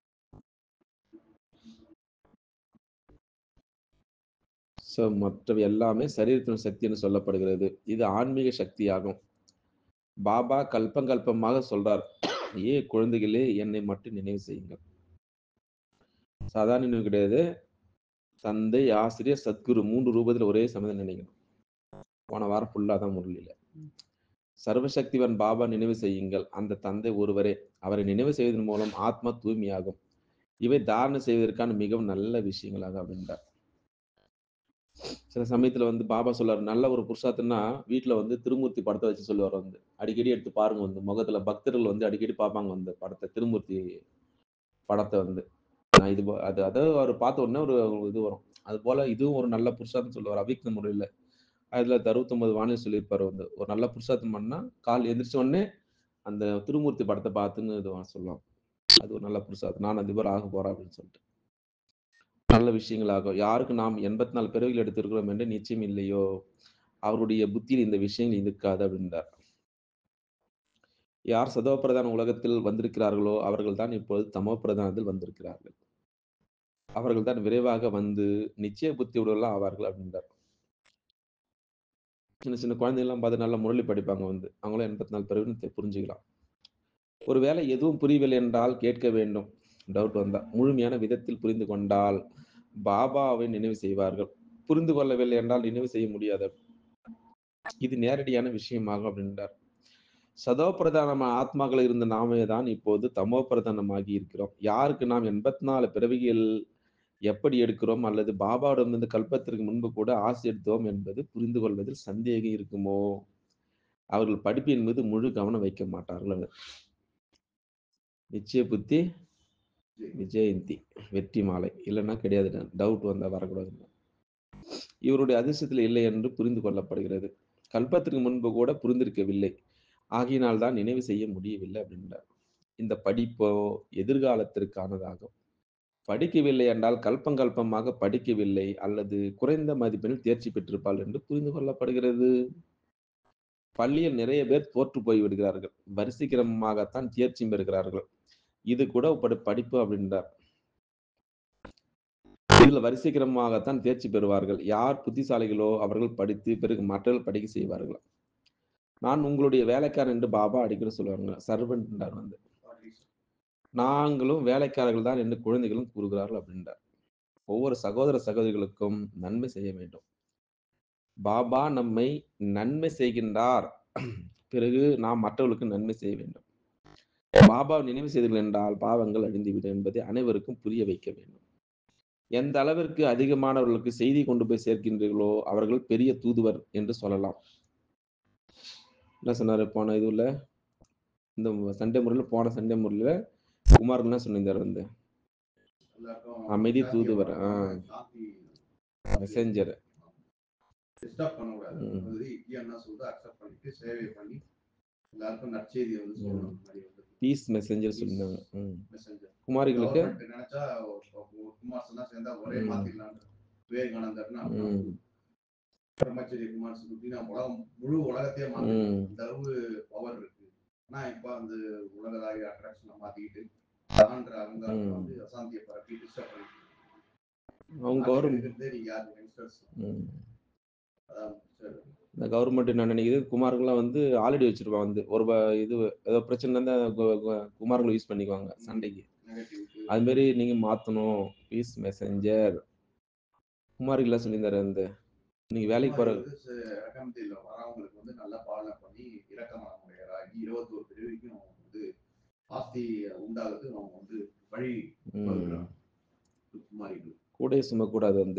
ஸோ மற்றவை எல்லாமே சரீரத்தின் சக்தி என்று சொல்லப்படுகிறது இது ஆன்மீக சக்தியாகும் பாபா கல்பங்கல்பமாக சொல்றார் ஏ குழந்தைகளே என்னை மட்டும் நினைவு செய்யுங்கள் சாதாரண நினைவு கிடையாது தந்தை ஆசிரியர் சத்குரு மூன்று ரூபத்தில் ஒரே சமயம் நினைக்கணும் போன வாரம் ஃபுல்லாக தான் முரளியில சர்வசக்திவன் பாபா நினைவு செய்யுங்கள் அந்த தந்தை ஒருவரே அவரை நினைவு செய்வதன் மூலம் ஆத்மா தூய்மையாகும் இவை தாரணை செய்வதற்கான மிகவும் நல்ல விஷயங்களாக அப்படின்றார் சில சமயத்துல வந்து பாபா சொல்றாரு நல்ல ஒரு புருஷாத்துன்னா வீட்டுல வந்து திருமூர்த்தி படத்தை வச்சு சொல்லுவார் வந்து அடிக்கடி எடுத்து பாருங்க வந்து முகத்துல பக்தர்கள் வந்து அடிக்கடி பார்ப்பாங்க வந்து படத்தை திருமூர்த்தி படத்தை வந்து நான் இது போ- அது அதை அவர் பார்த்த உடனே ஒரு இது வரும் அது போல இதுவும் ஒரு நல்ல புருஷாத்துன்னு சொல்லுவார் அவிக்த முறையில அதுல அறுபத்தொன்பது வானிலை சொல்லியிருப்பாரு வந்து ஒரு நல்ல புருஷாத்தம் பண்ணா கால் எந்திரிச்ச உடனே அந்த திருமூர்த்தி படத்தை பார்த்துன்னு இது சொல்லலாம் அது ஒரு நல்ல புருஷாத்தம் நான் அதிபர் ஆக போறேன் அப்படின்னு சொல்லிட்டு நல்ல விஷயங்களாகும் யாருக்கு நாம் எண்பத்தி நாலு பிறவிகள் எடுத்திருக்கிறோம் என்று நிச்சயம் இல்லையோ அவருடைய புத்தியில் இந்த விஷயங்கள் இருக்காது அப்படின்றார் யார் சதோ பிரதான உலகத்தில் வந்திருக்கிறார்களோ அவர்கள் தான் இப்பொழுது தமோ பிரதானத்தில் வந்திருக்கிறார்கள் அவர்கள் தான் விரைவாக வந்து நிச்சய புத்தியுடன் ஆவார்கள் அப்படின்றார் சின்ன சின்ன குழந்தைங்களாம் பார்த்து நல்லா முரளி படிப்பாங்க வந்து அவங்களும் எண்பத்தி நாலு பிறகு புரிஞ்சுக்கலாம் ஒருவேளை எதுவும் புரியவில்லை என்றால் கேட்க வேண்டும் டவுட் வந்தா முழுமையான விதத்தில் புரிந்து கொண்டால் பாபாவை நினைவு செய்வார்கள் புரிந்து கொள்ளவில்லை என்றால் நினைவு செய்ய முடியாது இது நேரடியான விஷயமாகும் அப்படின்றார் சதோ பிரதான ஆத்மாக்கள் இருந்த நாமே தான் இப்போது தமோ பிரதானமாகி இருக்கிறோம் யாருக்கு நாம் எண்பத்தி நாலு பிறவிகள் எப்படி எடுக்கிறோம் அல்லது பாபாவிடமிருந்து கல்பத்திற்கு முன்பு கூட ஆசை எடுத்தோம் என்பது புரிந்து கொள்வதில் சந்தேகம் இருக்குமோ அவர்கள் படிப்பின் மீது முழு கவனம் வைக்க மாட்டார்கள் நிச்சய புத்தி விஜயந்தி வெற்றி மாலை இல்லைன்னா கிடையாது டவுட் வந்தா வரக்கூடாது இவருடைய அதிர்ஷ்டத்தில் இல்லை என்று புரிந்து கொள்ளப்படுகிறது கல்பத்திற்கு முன்பு கூட புரிந்திருக்கவில்லை ஆகியினால் தான் நினைவு செய்ய முடியவில்லை அப்படின்றார் இந்த படிப்போ எதிர்காலத்திற்கானதாகும் படிக்கவில்லை என்றால் கல்பங்கல்பமாக படிக்கவில்லை அல்லது குறைந்த மதிப்பெண்ணில் தேர்ச்சி பெற்றிருப்பாள் என்று புரிந்து கொள்ளப்படுகிறது பள்ளியில் நிறைய பேர் தோற்று போய் விடுகிறார்கள் வரிசைக்கிரமமாகத்தான் தேர்ச்சி பெறுகிறார்கள் இது கூட ஒரு படிப்பு அப்படின்றார் இதுல வரிசைக்கிரமமாகத்தான் தேர்ச்சி பெறுவார்கள் யார் புத்திசாலிகளோ அவர்கள் படித்து பிறகு மற்றவர்கள் படிக்க செய்வார்கள் நான் உங்களுடைய வேலைக்காரன் என்று பாபா அடிக்கடி சொல்லுவாங்க சர்வன்டார் வந்து நாங்களும் வேலைக்காரர்கள் தான் என்று குழந்தைகளும் கூறுகிறார்கள் அப்படின்றார் ஒவ்வொரு சகோதர சகோதரிகளுக்கும் நன்மை செய்ய வேண்டும் பாபா நம்மை நன்மை செய்கின்றார் பிறகு நாம் மற்றவர்களுக்கு நன்மை செய்ய வேண்டும் பாபா நினைவு செய்தீர்கள் என்றால் பாவங்கள் அழிந்துவிடும் என்பதை அனைவருக்கும் புரிய வைக்க வேண்டும் எந்த அளவிற்கு அதிகமானவர்களுக்கு செய்தி கொண்டு போய் சேர்க்கின்றீர்களோ அவர்கள் பெரிய தூதுவர் என்று சொல்லலாம் என்ன சொன்னாரு போன இதுல இந்த சண்டே முறையில் போன சண்டே முறையில் குமார் என்ன சொன்னிருந்தார் வந்து எல்லாருக்கும் அமைதி தூதுவர், ஆ. சாந்தி மெசேஞ்சர் டிஸ்டர்ப் பண்ணக்கூடாது ம். அதாவது இந்தியா என்ன சொல்லுதோ அக்செப்ட் பண்ணிட்டு சேவை பண்ணி எல்லாருக்கும் நற்செய்தியை வந்து சொல்லணும் இந்த மாதிரி வந்து பீஸ் மெசேஞ்சர் சொல்லியிருந்தாங்க ம். மெசேஞ்சர் குமாரிகளுக்கு கவர்மெண்ட் நினைச்சா ஒரு- ஒரு குமார்ஸ் எல்லாம் சேர்ந்தா ஒரே ம். மாத்திடலாம் விவேகானந்தர்னா ம். பிரம்மச்சரிய குமார் சுத்தினா உலகம் முழு உலகத்தையே மாத்தி ம். இந்த அளவு பவர் இருக்கு ஆனா இப்ப அந்த உலகளாவிய அட்ராக்ஷனை மாத்திக்கிட்டு தான்ற அகங்காரத்தை ம். வந்து அசாந்தியை பரப்பி டிஸ்டர்ப் பண்ணி அவங்க கவர்மெண்ட் இருக்கிறதே நீங்க யாரு யங்ஸ்டர்ஸ் ம். அதான் சரி. இந்த கவர்மெண்ட் என்ன நினைக்குது குமாருங்கெல்லாம் வந்து ஆல்ரெடி வச்சிருப்பாங்க வந்து ஒரு ப- இது ஏதோ பிரச்சனை இருந்தா கு- கு- குமாருங்களை யூஸ் பண்ணிக்குவாங்க சண்டைக்கு நெகட்டிவ் அது மாதிரி நீங்க மாத்தணும் பீஸ் மெசேஞ்சர் குமாரிகளா சொல்லியிருந்தாரு வந்து நீங்க வேலைக்கு போற ரகமதியில் வரவங்களுக்கு வந்து நல்ல பாலனை பண்ணி இரக்கமான முறையராகி இருபத்தோரு பிரிவுக்கும் வந்து ஆஸ்தி உண்டாகுது அவங்க வந்து வழி ம். வகுக்கிறாங்க. குமாரிகள் கூடயே சுமக்கூடாது வந்து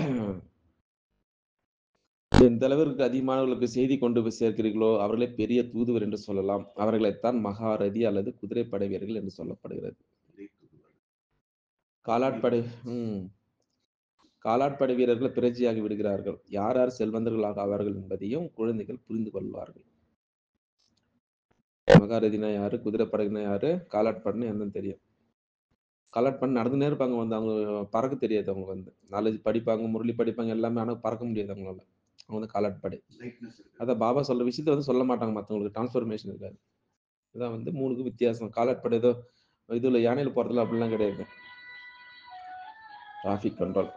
எந்த அளவிற்கு அதிகமானவர்களுக்கு செய்தி கொண்டு போய் சேர்க்கிறீர்களோ அவர்களே பெரிய தூதுவர் என்று சொல்லலாம் அவர்களைத்தான் மகாரதி அல்லது குதிரைப்படை வீரர்கள் என்று சொல்லப்படுகிறது இதை தூதுவர். காலாட்படை ம் காலாட்படை வீரர்கள் பிரஜையாகி விடுகிறார்கள் யார் யார் செல்வந்தர்களாக ஆவார்கள் என்பதையும் குழந்தைகள் புரிந்து கொள்வார்கள் மகாரதினா யாரு குதிரைப்படைனா யாரு காலாட்படைனா என்னன்னு தெரியும் காலாட்படை நடந்துனே இருப்பாங்க வந்து அவங்க பறக்க தெரியாது அவங்க வந்து நாலேஜ் படிப்பாங்க முரளி படிப்பாங்க எல்லாமே ஆனால் பறக்க முடியாது அவங்களால அவங்க வந்து காலாட்படை Lightness இருக்கு. அதான் பாபா சொல்ற விஷயத்த வந்து சொல்ல மாட்டாங்க மற்றவங்களுக்கு டிரான்ஸ்ஃபர்மேஷன் இருக்காது இதான் வந்து மூணுக்கு வித்தியாசம் காலாட்படை ஏதோ இதுல யானையில போறதுல அப்படிலாம் கிடையாது டிராஃபிக் கண்ட்ரோல்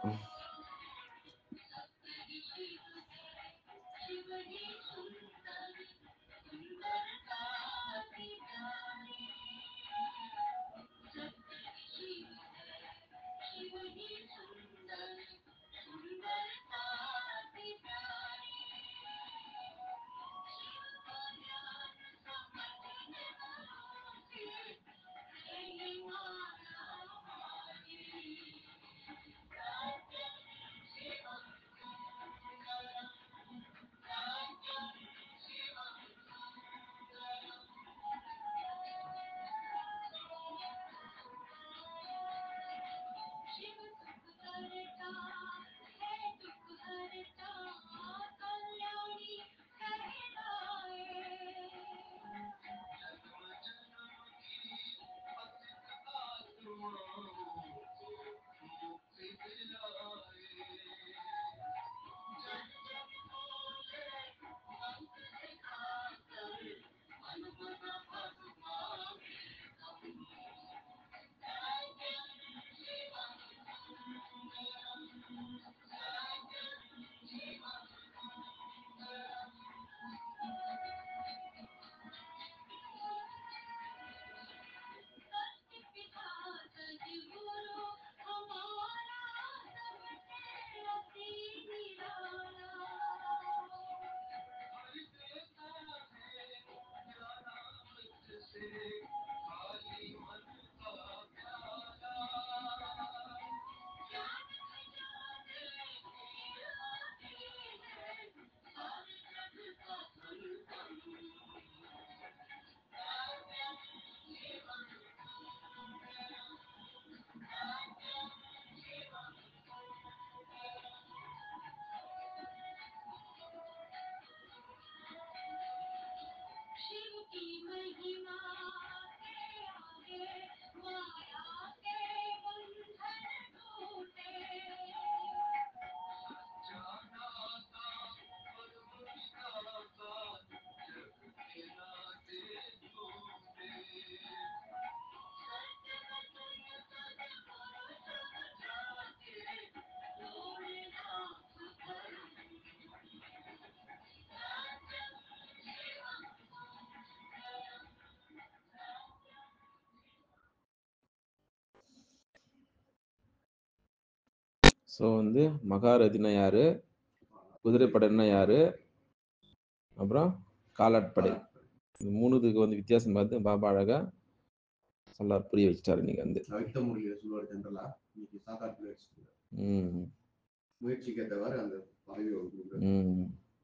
ஸோ வந்து மகாரதினா யாரு குதிரைப்படைன்னா யாரு அப்புறம் காலாட்படை இந்த மூணுத்துக்கு வந்து வித்தியாசம் பார்த்து பாபா அழகா சொல்லார் புரிய வச்சிட்டாரு இன்னைக்கு வந்து அவித்த மொழியில சொல்லுவார் ஜென்ரலா இன்னைக்கு சாக்காட்டு பிளேயர்ஸ் ம் முயற்சிக்கு ஏற்றவாறு அந்த பதவி கொடுக்குறாரு. ம்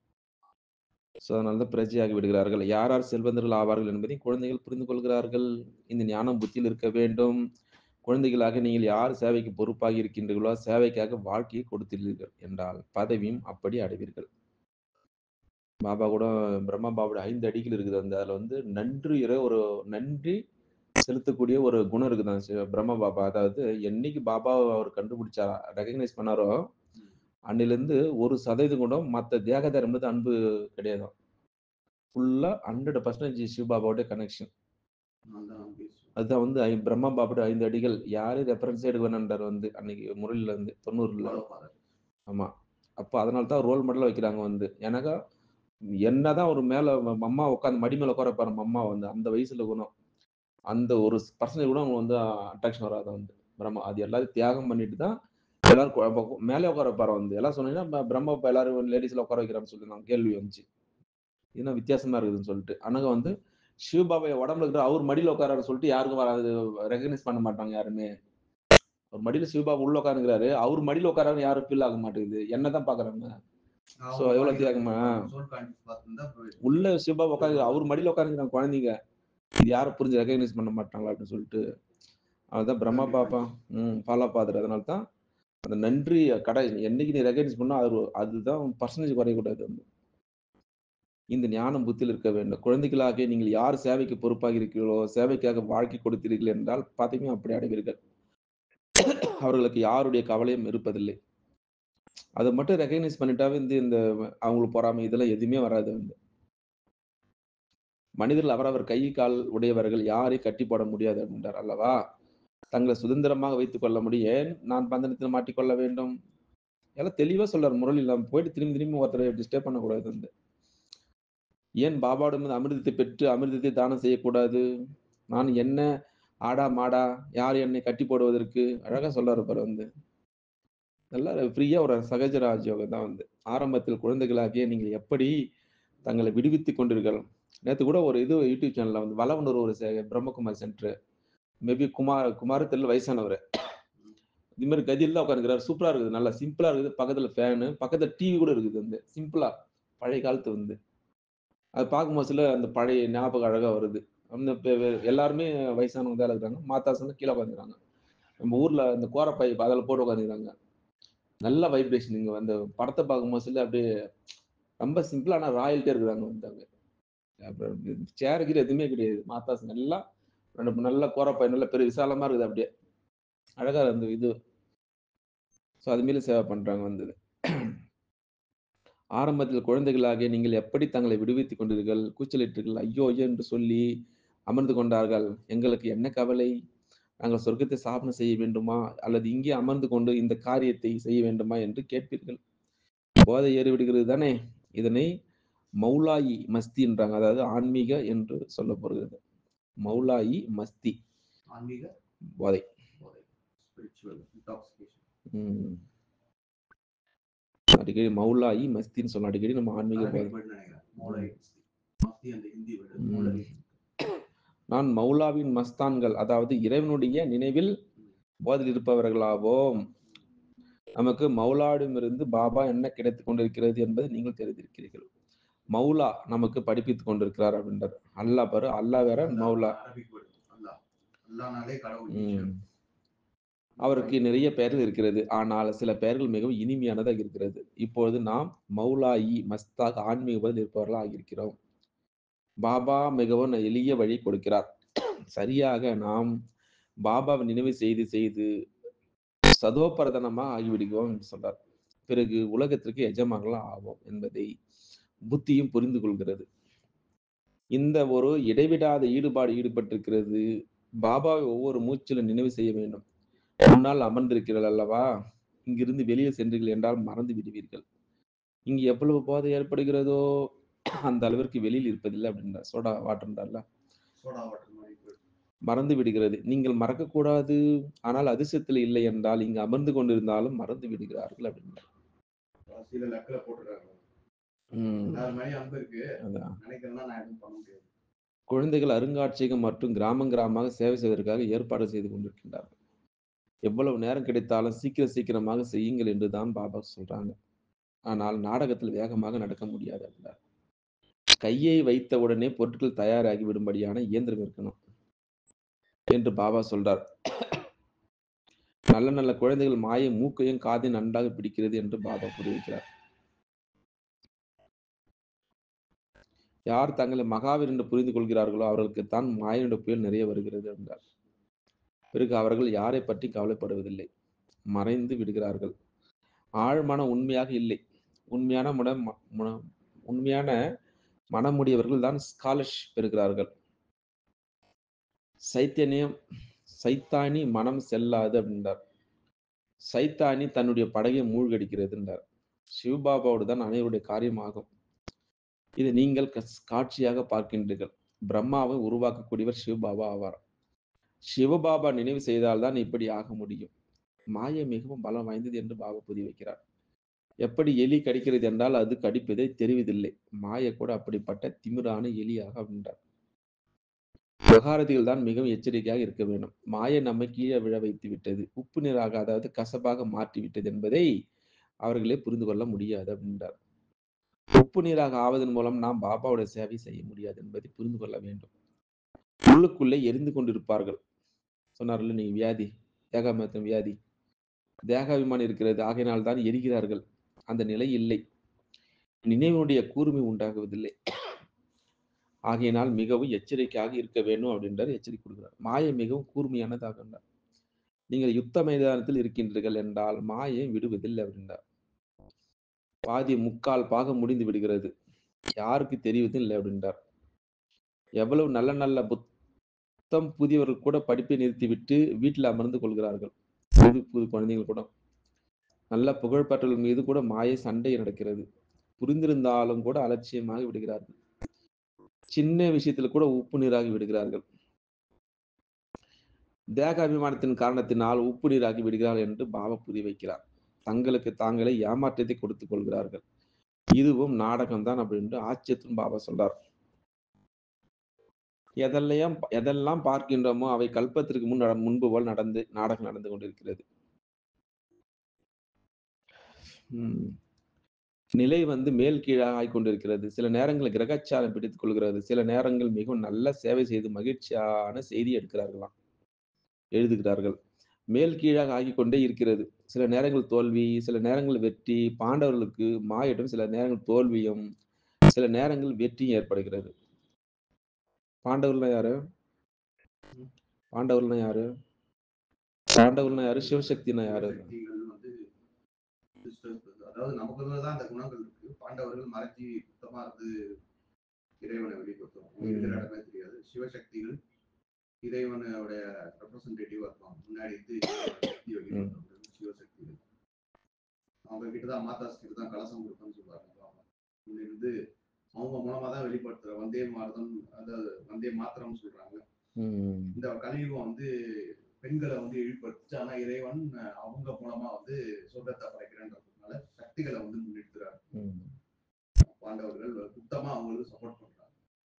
ஸோ அதனால தான் பிரஜையாகி விடுகிறார்கள் யார் யார் செல்வந்தர்கள் ஆவார்கள் என்பதை குழந்தைகள் புரிந்து கொள்கிறார்கள் இந்த ஞானம் புத்தியில் இருக்க வேண்டும் குழந்தைகளாக நீங்கள் யார் சேவைக்கு பொறுப்பாகி இருக்கின்றீர்களோ சேவைக்காக வாழ்க்கையை கொடுத்துள்ளீர்கள் என்றால் பதவியும் அப்படி அடைவீர்கள் பாபா கூட பிரம்மா பாபாவோட ஐந்து அடிகள் இருக்குது அந்த அதுல வந்து நன்றி ஒரு நன்றி செலுத்தக்கூடிய ஒரு குணம் இருக்குது அந்த சி- பிரம்ம பாபா அதாவது என்னைக்கு பாபாவை அவர் கண்டுபிடிச்சா ரெகக்னைஸ் பண்ணாரோ அன்னிலிருந்து ஒரு சதவீதம் கூட மற்ற தேகதாரம் மீது அன்பு கிடையாது ஃபுல்லா ஹண்ட்ரட் பர்சன்டேஜ் சிவபாபாவோட கனெக்ஷன் நான் தான் பேசுவேன் அதுதான் வந்து ஐ- பிரம்மா பாபாவோட ஐந்து அடிகள் யாரு ரெஃபரன்ஸ் எடுக்க வேணான்றார் வந்து அன்னைக்கு முரளில இருந்து தொண்ணூறுல Follow father. ஆமா அப்போ அதனால தான் ரோல் மாடலா வைக்கிறாங்க வந்து எனக்கா என்னதான் ஒரு மேல ம- அம்மா உட்காந்து மடி மேல உட்கார பாரு அம்மா வந்து அந்த வயசுல குணம் அந்த ஒரு பர்சன்டேஜ் கூட அவங்க வந்து அட்ராக்ஷன் வராது வந்து பிரம்மா அது எல்லாத்தையும் தியாகம் பண்ணிட்டு தான் எல்லாரும் கு- அப்ப மேலே உட்கார பாரு வந்து எல்லாம் சொன்னீங்கன்னா ப- பிரம்மா இப்ப எல்லாரும் லேடிஸ்ல உட்கார வைக்கிறான்னு சொல்லி நான் கேள்வி வந்துச்சு என்ன வித்தியாசமா இருக்குதுன்னு சொல்லிட்டு அனக வந்து சிவபாபா உடம்புல இருக்கிற அவர் மடியில உட்காராரு சொல்லிட்டு யாருக்கும் வராது ரெகனைஸ் பண்ண மாட்டாங்க யாருமே அவர் மடியில சிவபாபா உள்ள உட்காருங்கிறாரு அவர் மடியில உட்காராரு யாரும் ஃபீல் ஆக மாட்டேங்குது என்னதான் பாக்குறாங்க So, அவங்க எவ்வளவு வாயில தியாகமா? soul conscious பார்த்திருந்தா அப்புறம் உள்ள சிவபாபா உட்காந்து அவர் மடியில உட்காந்துக்கிறாங்க குழந்தைங்க இது யாரும் புரிஞ்சு ரெகனைஸ் பண்ண மாட்டாங்களா அப்படின்னு சொல்லிட்டு அதுதான் பிரம்மா பாப்பா ம் ஃபாலோ பாத்துரு அதனால தான் அந்த நன்றி கடை என்னைக்கு நீ ரெகனைஸ் பண்ணா அது அதுதான் பர்சன்டேஜ் குறையக்கூடாது வந்து இந்த ஞானம் புத்தியில் இருக்க வேண்டும் குழந்தைகளாக நீங்கள் யார் சேவைக்கு பொறுப்பாக இருக்கிறீர்களோ சேவைக்காக வாழ்க்கை கொடுத்தீர்கள் என்றால் பார்த்தீங்கன்னா அப்படி அடைவீர்கள் அவர்களுக்கு யாருடைய கவலையும் இருப்பதில்லை அதை மட்டும் ரெகனைஸ் பண்ணிட்டாவே இந்த இந்த அவங்களுக்கு பொறாமை இதெல்லாம் எதுவுமே வராது வந்து மனிதர்கள் அவரவர் கை கால் உடையவர்கள் யாரை கட்டி போட முடியாது அப்படின்றார் அல்லவா தங்களை சுதந்திரமாக வைத்துக் கொள்ள முடியும் ஏன் நான் பந்தனத்தில் மாட்டிக்கொள்ள வேண்டும் எல்லாம் தெளிவா சொல்றார் முரளியில் நம்ம போயிட்டு திரும்பி திரும்பி ஒருத்தரை டிஸ்டர்ப் பண்ணக்கூடாது வந்து ஏன் பாபாவிடம் அமிர்தத்தை பெற்று அமிர்தத்தை தானம் செய்யக்கூடாது நான் என்ன ஆடா மாடா யார் என்னை கட்டி போடுவதற்கு அழகா சொல்றாரு பாரு வந்து நல்லா ஃப்ரீயா ஒரு சகஜ ராஜயோகம் தான் வந்து ஆரம்பத்தில் குழந்தைகளாகிய நீங்கள் எப்படி தங்களை விடுவித்துக் கொண்டீர்கள் நேத்து கூட ஒரு இது யூடியூப் சேனல்ல வந்து வளவனூர் ஒரு செ- பிரம்மகுமார் சென்டர் மேபி குமார் குமார் தெரியல வயசானவர் இது மாதிரி கதியில் தான் உட்காந்துக்கிறாரு சூப்பரா இருக்குது நல்லா சிம்பிளா இருக்குது பக்கத்துல ஃபேனு பக்கத்துல டிவி கூட இருக்குது வந்து சிம்பிளா பழைய காலத்து வந்து அது பார்க்கும்போது சில அந்த பழைய ஞாபகம் அழகா வருது அந்த பெ- வெ- எல்லாருமே வயசானவங்க தான் இருக்கிறாங்க மாத்தாசங்க கீழே உட்காந்துக்கிறாங்க நம்ம ஊர்ல அந்த கோரப்பை அதில் போட்டு உட்காந்துக்கிறாங்க நல்ல வைப்ரேஷன் இங்க அந்த படத்தை பார்க்கும்போது சில அப்படியே ரொம்ப சிம்பிளான ராயல்ட்டே இருக்கிறாங்க வந்து அங்க அப்புறம் சேர் கீர் எதுவுமே கிடையாது மாத்தாஸ் நல்லா ரெண்டு நல்ல கோரப்பை நல்ல பெரிய விசாலமா இருக்குது அப்படியே அழகா அந்த இது ஸோ அது மாரி சேவை பண்றாங்க வந்தது ஆரம்பத்தில் குழந்தைகளாகிய நீங்கள் எப்படி தங்களை விடுவித்துக் கொண்டீர்கள் கூச்சலிட்டீர்கள் ஐயோ ஐயோ என்று சொல்லி அமர்ந்து கொண்டார்கள் எங்களுக்கு என்ன கவலை நாங்கள் சொர்க்கத்தை சாதனை செய்ய வேண்டுமா அல்லது இங்கே அமர்ந்து கொண்டு இந்த காரியத்தை செய்ய வேண்டுமா என்று கேட்பீர்கள் போதை ஏறி விடுகிறது தானே இதனை மௌலாயி மஸ்தின்றாங்க அதாவது ஆன்மீக என்று சொல்லப்படுகிறது மௌலாயி மஸ்தி ஆன்மீக போதை போதை ஸ்பிரிச்சுவல் இன்டாக்சிகேஷன் உம் அடிக்கடி மௌலாயி மஸ்தின்னு சொல்லலாம் அடிக்கடி நம்ம ஆன்மீக போதை நினைக்கிறேன் மௌலை மஸ்தி அந்த ஹிந்தி வேர்டு ம். மௌலை நான் மௌலாவின் மஸ்தான்கள் அதாவது இறைவனுடைய நினைவில் போதில் இருப்பவர்களாவோம் நமக்கு மௌலாவிடமிருந்து பாபா என்ன கிடைத்துக் கொண்டிருக்கிறது என்பதை நீங்கள் தெரிந்திருக்கிறீர்கள் மௌலா நமக்கு படிப்பித்துக் கொண்டிருக்கிறார் அப்படின்றார் அல்லாஹ் பாரு அல்லாஹ் வேற மௌலா அரபிக் வேர்டு அல்லாஹ் அல்லாஹ்னாலே கடவுள் உம் அவருக்கு நிறைய பெயர்கள் இருக்கிறது ஆனால் சில பெயர்கள் மிகவும் இனிமையானதாக இருக்கிறது இப்பொழுது நாம் மௌலாயி மஸ்தாக் ஆன்மீக பதில் இருப்பவர்களாக ஆகியிருக்கிறோம் பாபா மிகவும் எளிய வழி கொடுக்கிறார் சரியாக நாம் பாபாவை நினைவு செய்து செய்து சதோபிரதனமா ஆகிவிடுகிறோம் என்று சொல்றார் பிறகு உலகத்திற்கு எஜமானர்களாக ஆவோம் என்பதை புத்தியும் புரிந்து கொள்கிறது இந்த ஒரு இடைவிடாத ஈடுபாடு ஈடுபட்டிருக்கிறது பாபாவை ஒவ்வொரு மூச்சிலும் நினைவு செய்ய வேண்டும் முன்னால் அமர்ந்திருக்கிறீர்கள் அல்லவா இங்கிருந்து வெளியில் சென்றீர்கள் என்றால் மறந்து விடுவீர்கள் இங்கு எவ்வளவு போதை ஏற்படுகிறதோ அந்த அளவிற்கு வெளியில் இருப்பதில்லை அப்படின்றார் சோடா வாட்டர்ன்றார்ல சோடா வாட்டர் மாதிரி வேர்டு மறந்து விடுகிறது. நீங்கள் மறக்கக்கூடாது. ஆனால் அதிர்ஷ்டத்தில் இல்லை என்றால், இங்கு அமர்ந்து கொண்டிருந்தாலும் மறந்து விடுகிறார்கள் அப்டின்றார். சில லக்ல போட்டுறாங்க. ம். எல்லார் மேலயும் அன்பு இருக்கு. அதான். நினைக்கிறேன்னா நான் எதுவும் பண்ண முடியாது. குழந்தைகள் அருங்காட்சியகம் மற்றும் கிராமம் கிராமமாக சேவை செய்வதற்காக ஏற்பாடு செய்து கொண்டிருக்கின்றார்கள். எவ்வளவு நேரம் கிடைத்தாலும் சீக்கிரம் சீக்கிரமாக செய்யுங்கள் என்று தான் பாபா சொல்றாங்க. ஆனால் நாடகத்தில் வேகமாக நடக்க முடியாது அப்படின்றார். கையை வைத்த உடனே பொருட்கள் தயாராகி விடும்படியான இயந்திரம் இருக்கணும். என்று பாபா சொல்றார். நல்ல நல்ல குழந்தைகள் மாயை மூக்கையும் காதையும் நன்றாக பிடிக்கிறது என்று பாபா புரிவிக்கிறார். யார் தங்களை மகாவீர் என்று புரிந்து கொள்கிறார்களோ அவர்களுக்கு தான் மாயனுடைய புயல் நிறைய வருகிறது என்றார். பிறகு அவர்கள் யாரை பற்றி கவலைப்படுவதில்லை. மறைந்து விடுகிறார்கள். ஆழ்மன உண்மையாக இல்லை. உண்மையான முட முன உண்மையான மனமுடையவர்கள் தான் ஸ்காலர்ஷ் பெறுகிறார்கள். சைத்தன்யம் சைத்தானி மனம் செல்லாது அப்படின்றார். சைத்தானி தன்னுடைய படகை மூழ்கடிக்கிறதுன்றார். சிவபாபாவோடு தான் அனைவருடைய காரியமாகும். இதை நீங்கள் கஸ் காட்சியாக பார்க்கின்றீர்கள். பிரம்மாவை உருவாக்கக்கூடியவர் சிவபாபா ஆவார். சிவபாபா நினைவு செய்தால் தான் இப்படி ஆக முடியும். மாயை மிகவும் பலம் வாய்ந்தது என்று பாபா புரிய வைக்கிறார். எப்படி எலி கடிக்கிறது என்றால் அது கடிப்பதை தெரிவதில்லை. மாயை கூட அப்படிப்பட்ட திமிரான எலியாக அப்படின்றார். விவகாரத்தில் தான் மிகவும் எச்சரிக்கையாக இருக்க வேண்டும். மாயை நம்மை கீழே விழ வைத்து விட்டது. உப்பு நீராக அதாவது கசப்பாக மாற்றி விட்டது என்பதை அவர்களே புரிந்து கொள்ள முடியாது அப்படின்றார். உப்பு நீராக ஆவதன் மூலம் நாம் பாபாவுடைய சேவை செய்ய முடியாது என்பதை புரிந்து கொள்ள வேண்டும். உள்ளுக்குள்ளே எரிந்து கொண்டிருப்பார்கள். சொன்னார்ல நீங்க வியாதி, தேகாபிமானத்தின் வியாதி. தேகாபிமானம் இருக்கிறது. ஆகையினால் தான் எரிகிறார்கள். அந்த நிலை இல்லை. நினைவுடைய கூர்மை உண்டாகுவதில்லை. ஆகையினால் மிகவும் எச்சரிக்கையாக இருக்க வேண்டும் அப்படின்றார் எச்சரிக்கை கொடுக்கிறார். மாயை மிகவும் கூர்மையானதாக நீங்கள் யுத்த மைதானத்தில் இருக்கின்றீர்கள் என்றால் மாயை விடுவதில்லை அப்படின்றார். பாதி முக்கால் பாகம் முடிந்து விடுகிறது. யாருக்கு தெரிவதில்லை அப்படின்றார். எவ்வளவு நல்ல நல்ல புத்தம் புதியவர்கள் கூட படிப்பை நிறுத்திவிட்டு வீட்டில் அமர்ந்து கொள்கிறார்கள். புது புது குழந்தைகள் கூட. நல்ல புகழ்பெற்றவர்கள் மீது கூட மாயை சண்டை நடக்கிறது. புரிந்திருந்தாலும் கூட அலட்சியமாக விடுகிறார்கள். சின்ன விஷயத்தில் கூட உப்பு நீராகி விடுகிறார்கள். தேக அபிமானத்தின் காரணத்தினால் உப்பு நீராகி விடுகிறார்கள் என்று பாபா புரிய வைக்கிறார். தங்களுக்கு தாங்களே ஏமாற்றத்தை கொடுத்துக் கொள்கிறார்கள். இதுவும் நாடகம்தான் அப்படின்ட்டு ஆச்சரியத்துடன் பாபா சொல்றார். எதெல்லாம் எதெல்லாம் பார்க்கின்றோமோ அவை கல்பத்திற்கு முன் நட- முன்பு போல் நடந்து நாடகம் நடந்து கொண்டிருக்கிறது. ம். நிலை வந்து மேல் கீழாக ஆகிக் கொண்டிருக்கிறது. சில நேரங்களில் கிரகச்சாரம் பிடித்துக் கொள்கிறது. சில நேரங்கள் மிகவும் நல்ல சேவை செய்து மகிழ்ச்சியான செய்தி எடுக்கிறார்களாம். எழுதுகிறார்கள். மேல் கீழாக ஆகிக் கொண்டே இருக்கிறது. சில நேரங்கள் தோல்வி, சில நேரங்கள் வெற்றி. பாண்டவர்களுக்கு மாயிடம் சில நேரங்கள் தோல்வியும், சில நேரங்கள் வெற்றியும் ஏற்படுகிறது. பாண்டவர்கள்னா யாரு? பாண்டவர்கள்னா யாரு? பாண்டவர்கள்னா யாரு? சிவசக்தினா யாரு? சக்திகள் வந்து sisters அதாவது நமக்குள்ள தான் அந்த குணங்கள் இருக்கு. பாண்டவர்கள் மறைஞ்சி சுத்தமா இருந்து இறைவனை வெளிப்படுத்தும். இருக்கிற ம். இடமே தெரியாது. சிவசக்திகள் இறைவனுடைய ரெப்ரசன்டேட்டிவா இருப்பாங்க. முன்னாடி இருந்து சக்தி வெளிப்படுத்துறது சிவசக்திகள். அவங்க கிட்ட தான் மாதாஸ் கிட்ட தான் கலசம் கொடுக்கணும்னு சொல்லுவாங்க. பாபா. இங்க இருந்து அவங்க மூலமா தான் வெளிப்படுத்துற வந்தே மாதம் அதாவது வந்தே மாத்திரம் சொல்றாங்க. ம். இந்த கலியுகம் வந்து பெண்களை வந்து இழிப்படுத்துச்சு ஆனா இறைவன் அஹ், அவங்க மூலமா வந்து சொர்க்கத்தை படைக்கிறேன்றதுனால சக்திகளை வந்து முன்னிறுத்துறாரு ம். பாண்டவர்கள் சுத்தமா அவங்களுக்கு சப்போர்ட் பண்றாங்க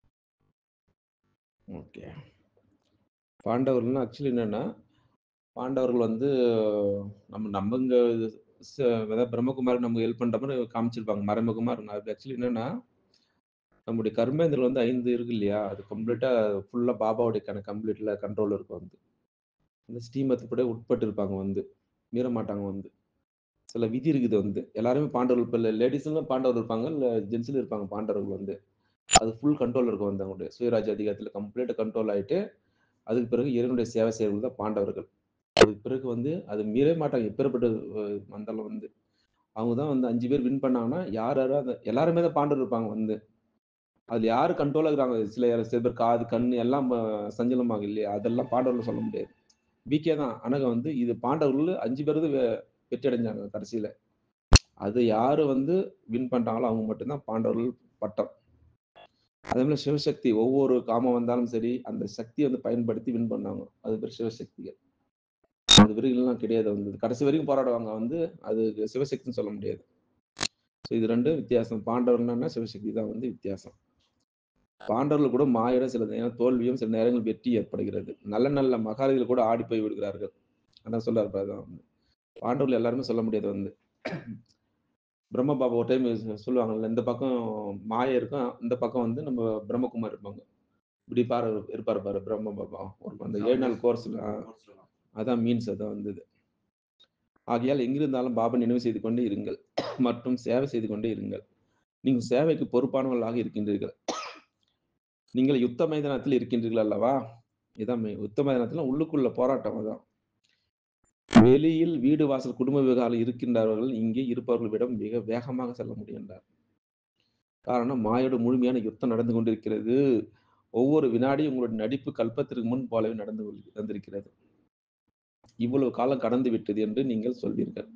ஓகே. பாண்டவர்கள்னா ஆக்சுவலி என்னன்னா, பாண்டவர்கள் வந்து நம்ம நம்ம இங்க ச அதாவது பிரம்மகுமாருக்கு நமக்கு ஹெல்ப் பண்ற மாரி காமிச்சிருப்பாங்க. மறைமுகமா இருக்கும். அது ஆக்சுவலி என்னன்னா, நம்முடைய கர்மேந்திரம் வந்து 5 இருக்கு இல்லையா? அது கம்ப்ளீட்டா ஃபுல்லா பாபாவுடைய கண கம்ப்ளீட்ல கண்ட்ரோல்ல இருக்கும் வந்து. இந்த ஸ்ரீமத்துப்படி உட்பட்டு இருப்பாங்க வந்து. மீற மாட்டாங்க வந்து. சில விதி இருக்குது வந்து. எல்லாருமே பாண்டவர்கள் இப்ப லேடீஸ்லாம் பாண்டவர்கள் இருப்பாங்க. இல்ல ஜென்ட்ஸ்லயும் இருப்பாங்க பாண்டவர்கள் வந்து. அது ஃபுல் கண்ட்ரோல்ல இருக்கும் வந்து அவங்களுடைய சுயராஜ்ய அதிகாரத்துல கம்ப்ளீட்டா கண்ட்ரோல் ஆயிட்டு, அதுக்கு பிறகு இறைவனுடைய சேவை செய்றவங்க தான் பாண்டவர்கள். அதுக்கு பிறகு வந்து அது மீறவே மாட்டாங்க. எப்பேர்ப்பட்ட அ வந்தாலும் வந்து. அவங்க தான் வந்து 5 பேர் வின் பண்ணாங்கன்னா, யார் யாரோ அந்த எல்லாருமே தான் பாண்டவர் இருப்பாங்க வந்து. அதுல யாரு கண்ட்ரோலா இருக்கிறாங்க? சில சில பேர் காது, கண்ணு எல்லாம் அ சஞ்சலமாகும் இல்லையா? அதெல்லாம் பாண்டவர்கள் சொல்ல முடியாது. விகே தான். ஆனா வந்து இது பாண்டவர்கள் 5 பேர் தான் வெ வெற்றி அடைஞ்சாங்க கடைசியில. அது யாரு வந்து வின் பண்றாங்களோ அவங்க மட்டும் தான் பாண்டவர்கள் பட்டம். அதே மாதிரி சிவசக்தி ஒவ்வொரு காமம் வந்தாலும் சரி அந்த சக்தியை வந்து பயன்படுத்தி வின் பண்ணாங்க அது பேர் சிவசக்திகள் அது விருதுகள்லாம் கிடையாது வந்து கடைசி வரைக்கும் போராடுவாங்க வந்து அது சிவசக்தின்னு சொல்ல முடியாது ஸோ இது ரெண்டும் வித்தியாசம் பாண்டவர்கள்னா சிவசக்தி தான் வந்து வித்தியாசம் பாண்டவர்கள் கூட மாயிட சில நேரம் தோல்வியும் சில நேரங்கள் வெற்றி ஏற்படுகிறது நல்ல நல்ல மகாரிகள் கூட ஆடி போய் விடுகிறார்கள் அதான் சொல்றாரு பாரு அதான் வந்து பாண்டவர்கள் எல்லாருமே சொல்ல முடியாது வந்து பிரம்ம பாபா ஒரு டைம் சொல்லுவாங்கல்ல இந்த பக்கம் மாய இருக்கும் இந்த பக்கம் வந்து நம்ம பிரம்மகுமார் இருப்பாங்க இப்படி பாரு இருப்பாரு பாரு பிரம்ம பாபா ஒரு அந்த ஏழு நாள் கோர்ஸ்ல அதான் மீன்ஸ் அதான் வந்தது ஆகையால் எங்கிருந்தாலும் பாபா நினைவு செய்து கொண்டே இருங்கள் மற்றும் சேவை செய்து கொண்டே இருங்கள் நீங்கள் சேவைக்கு பொறுப்பானவர்களாக இருக்கின்றீர்கள் நீங்கள் யுத்த மைதானத்தில் இருக்கின்றீர்கள் அல்லவா இதான் மெயின். யுத்த மைதானத்தில் உள்ளுக்குள்ள போராட்டம் அதான் வெளியில் வீடு வாசல் குடும்ப விவகாரம் இருக்கின்றவர்கள் இங்கே இருப்பவர்களிடம் மிக வேகமாக செல்ல முடிகின்றார் காரணம் மாயோட முழுமையான யுத்தம் நடந்து கொண்டிருக்கிறது ஒவ்வொரு வினாடியும் உங்களுடைய நடிப்பு கல்பத்திற்கு முன் போலவே நடந்து கொள்- வந்திருக்கிறது இவ்வளவு காலம் கடந்து விட்டது என்று நீங்கள் சொல்வீர்கள்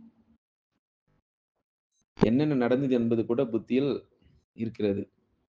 என்னென்ன நடந்தது என்பது கூட புத்தியில் இருக்கிறது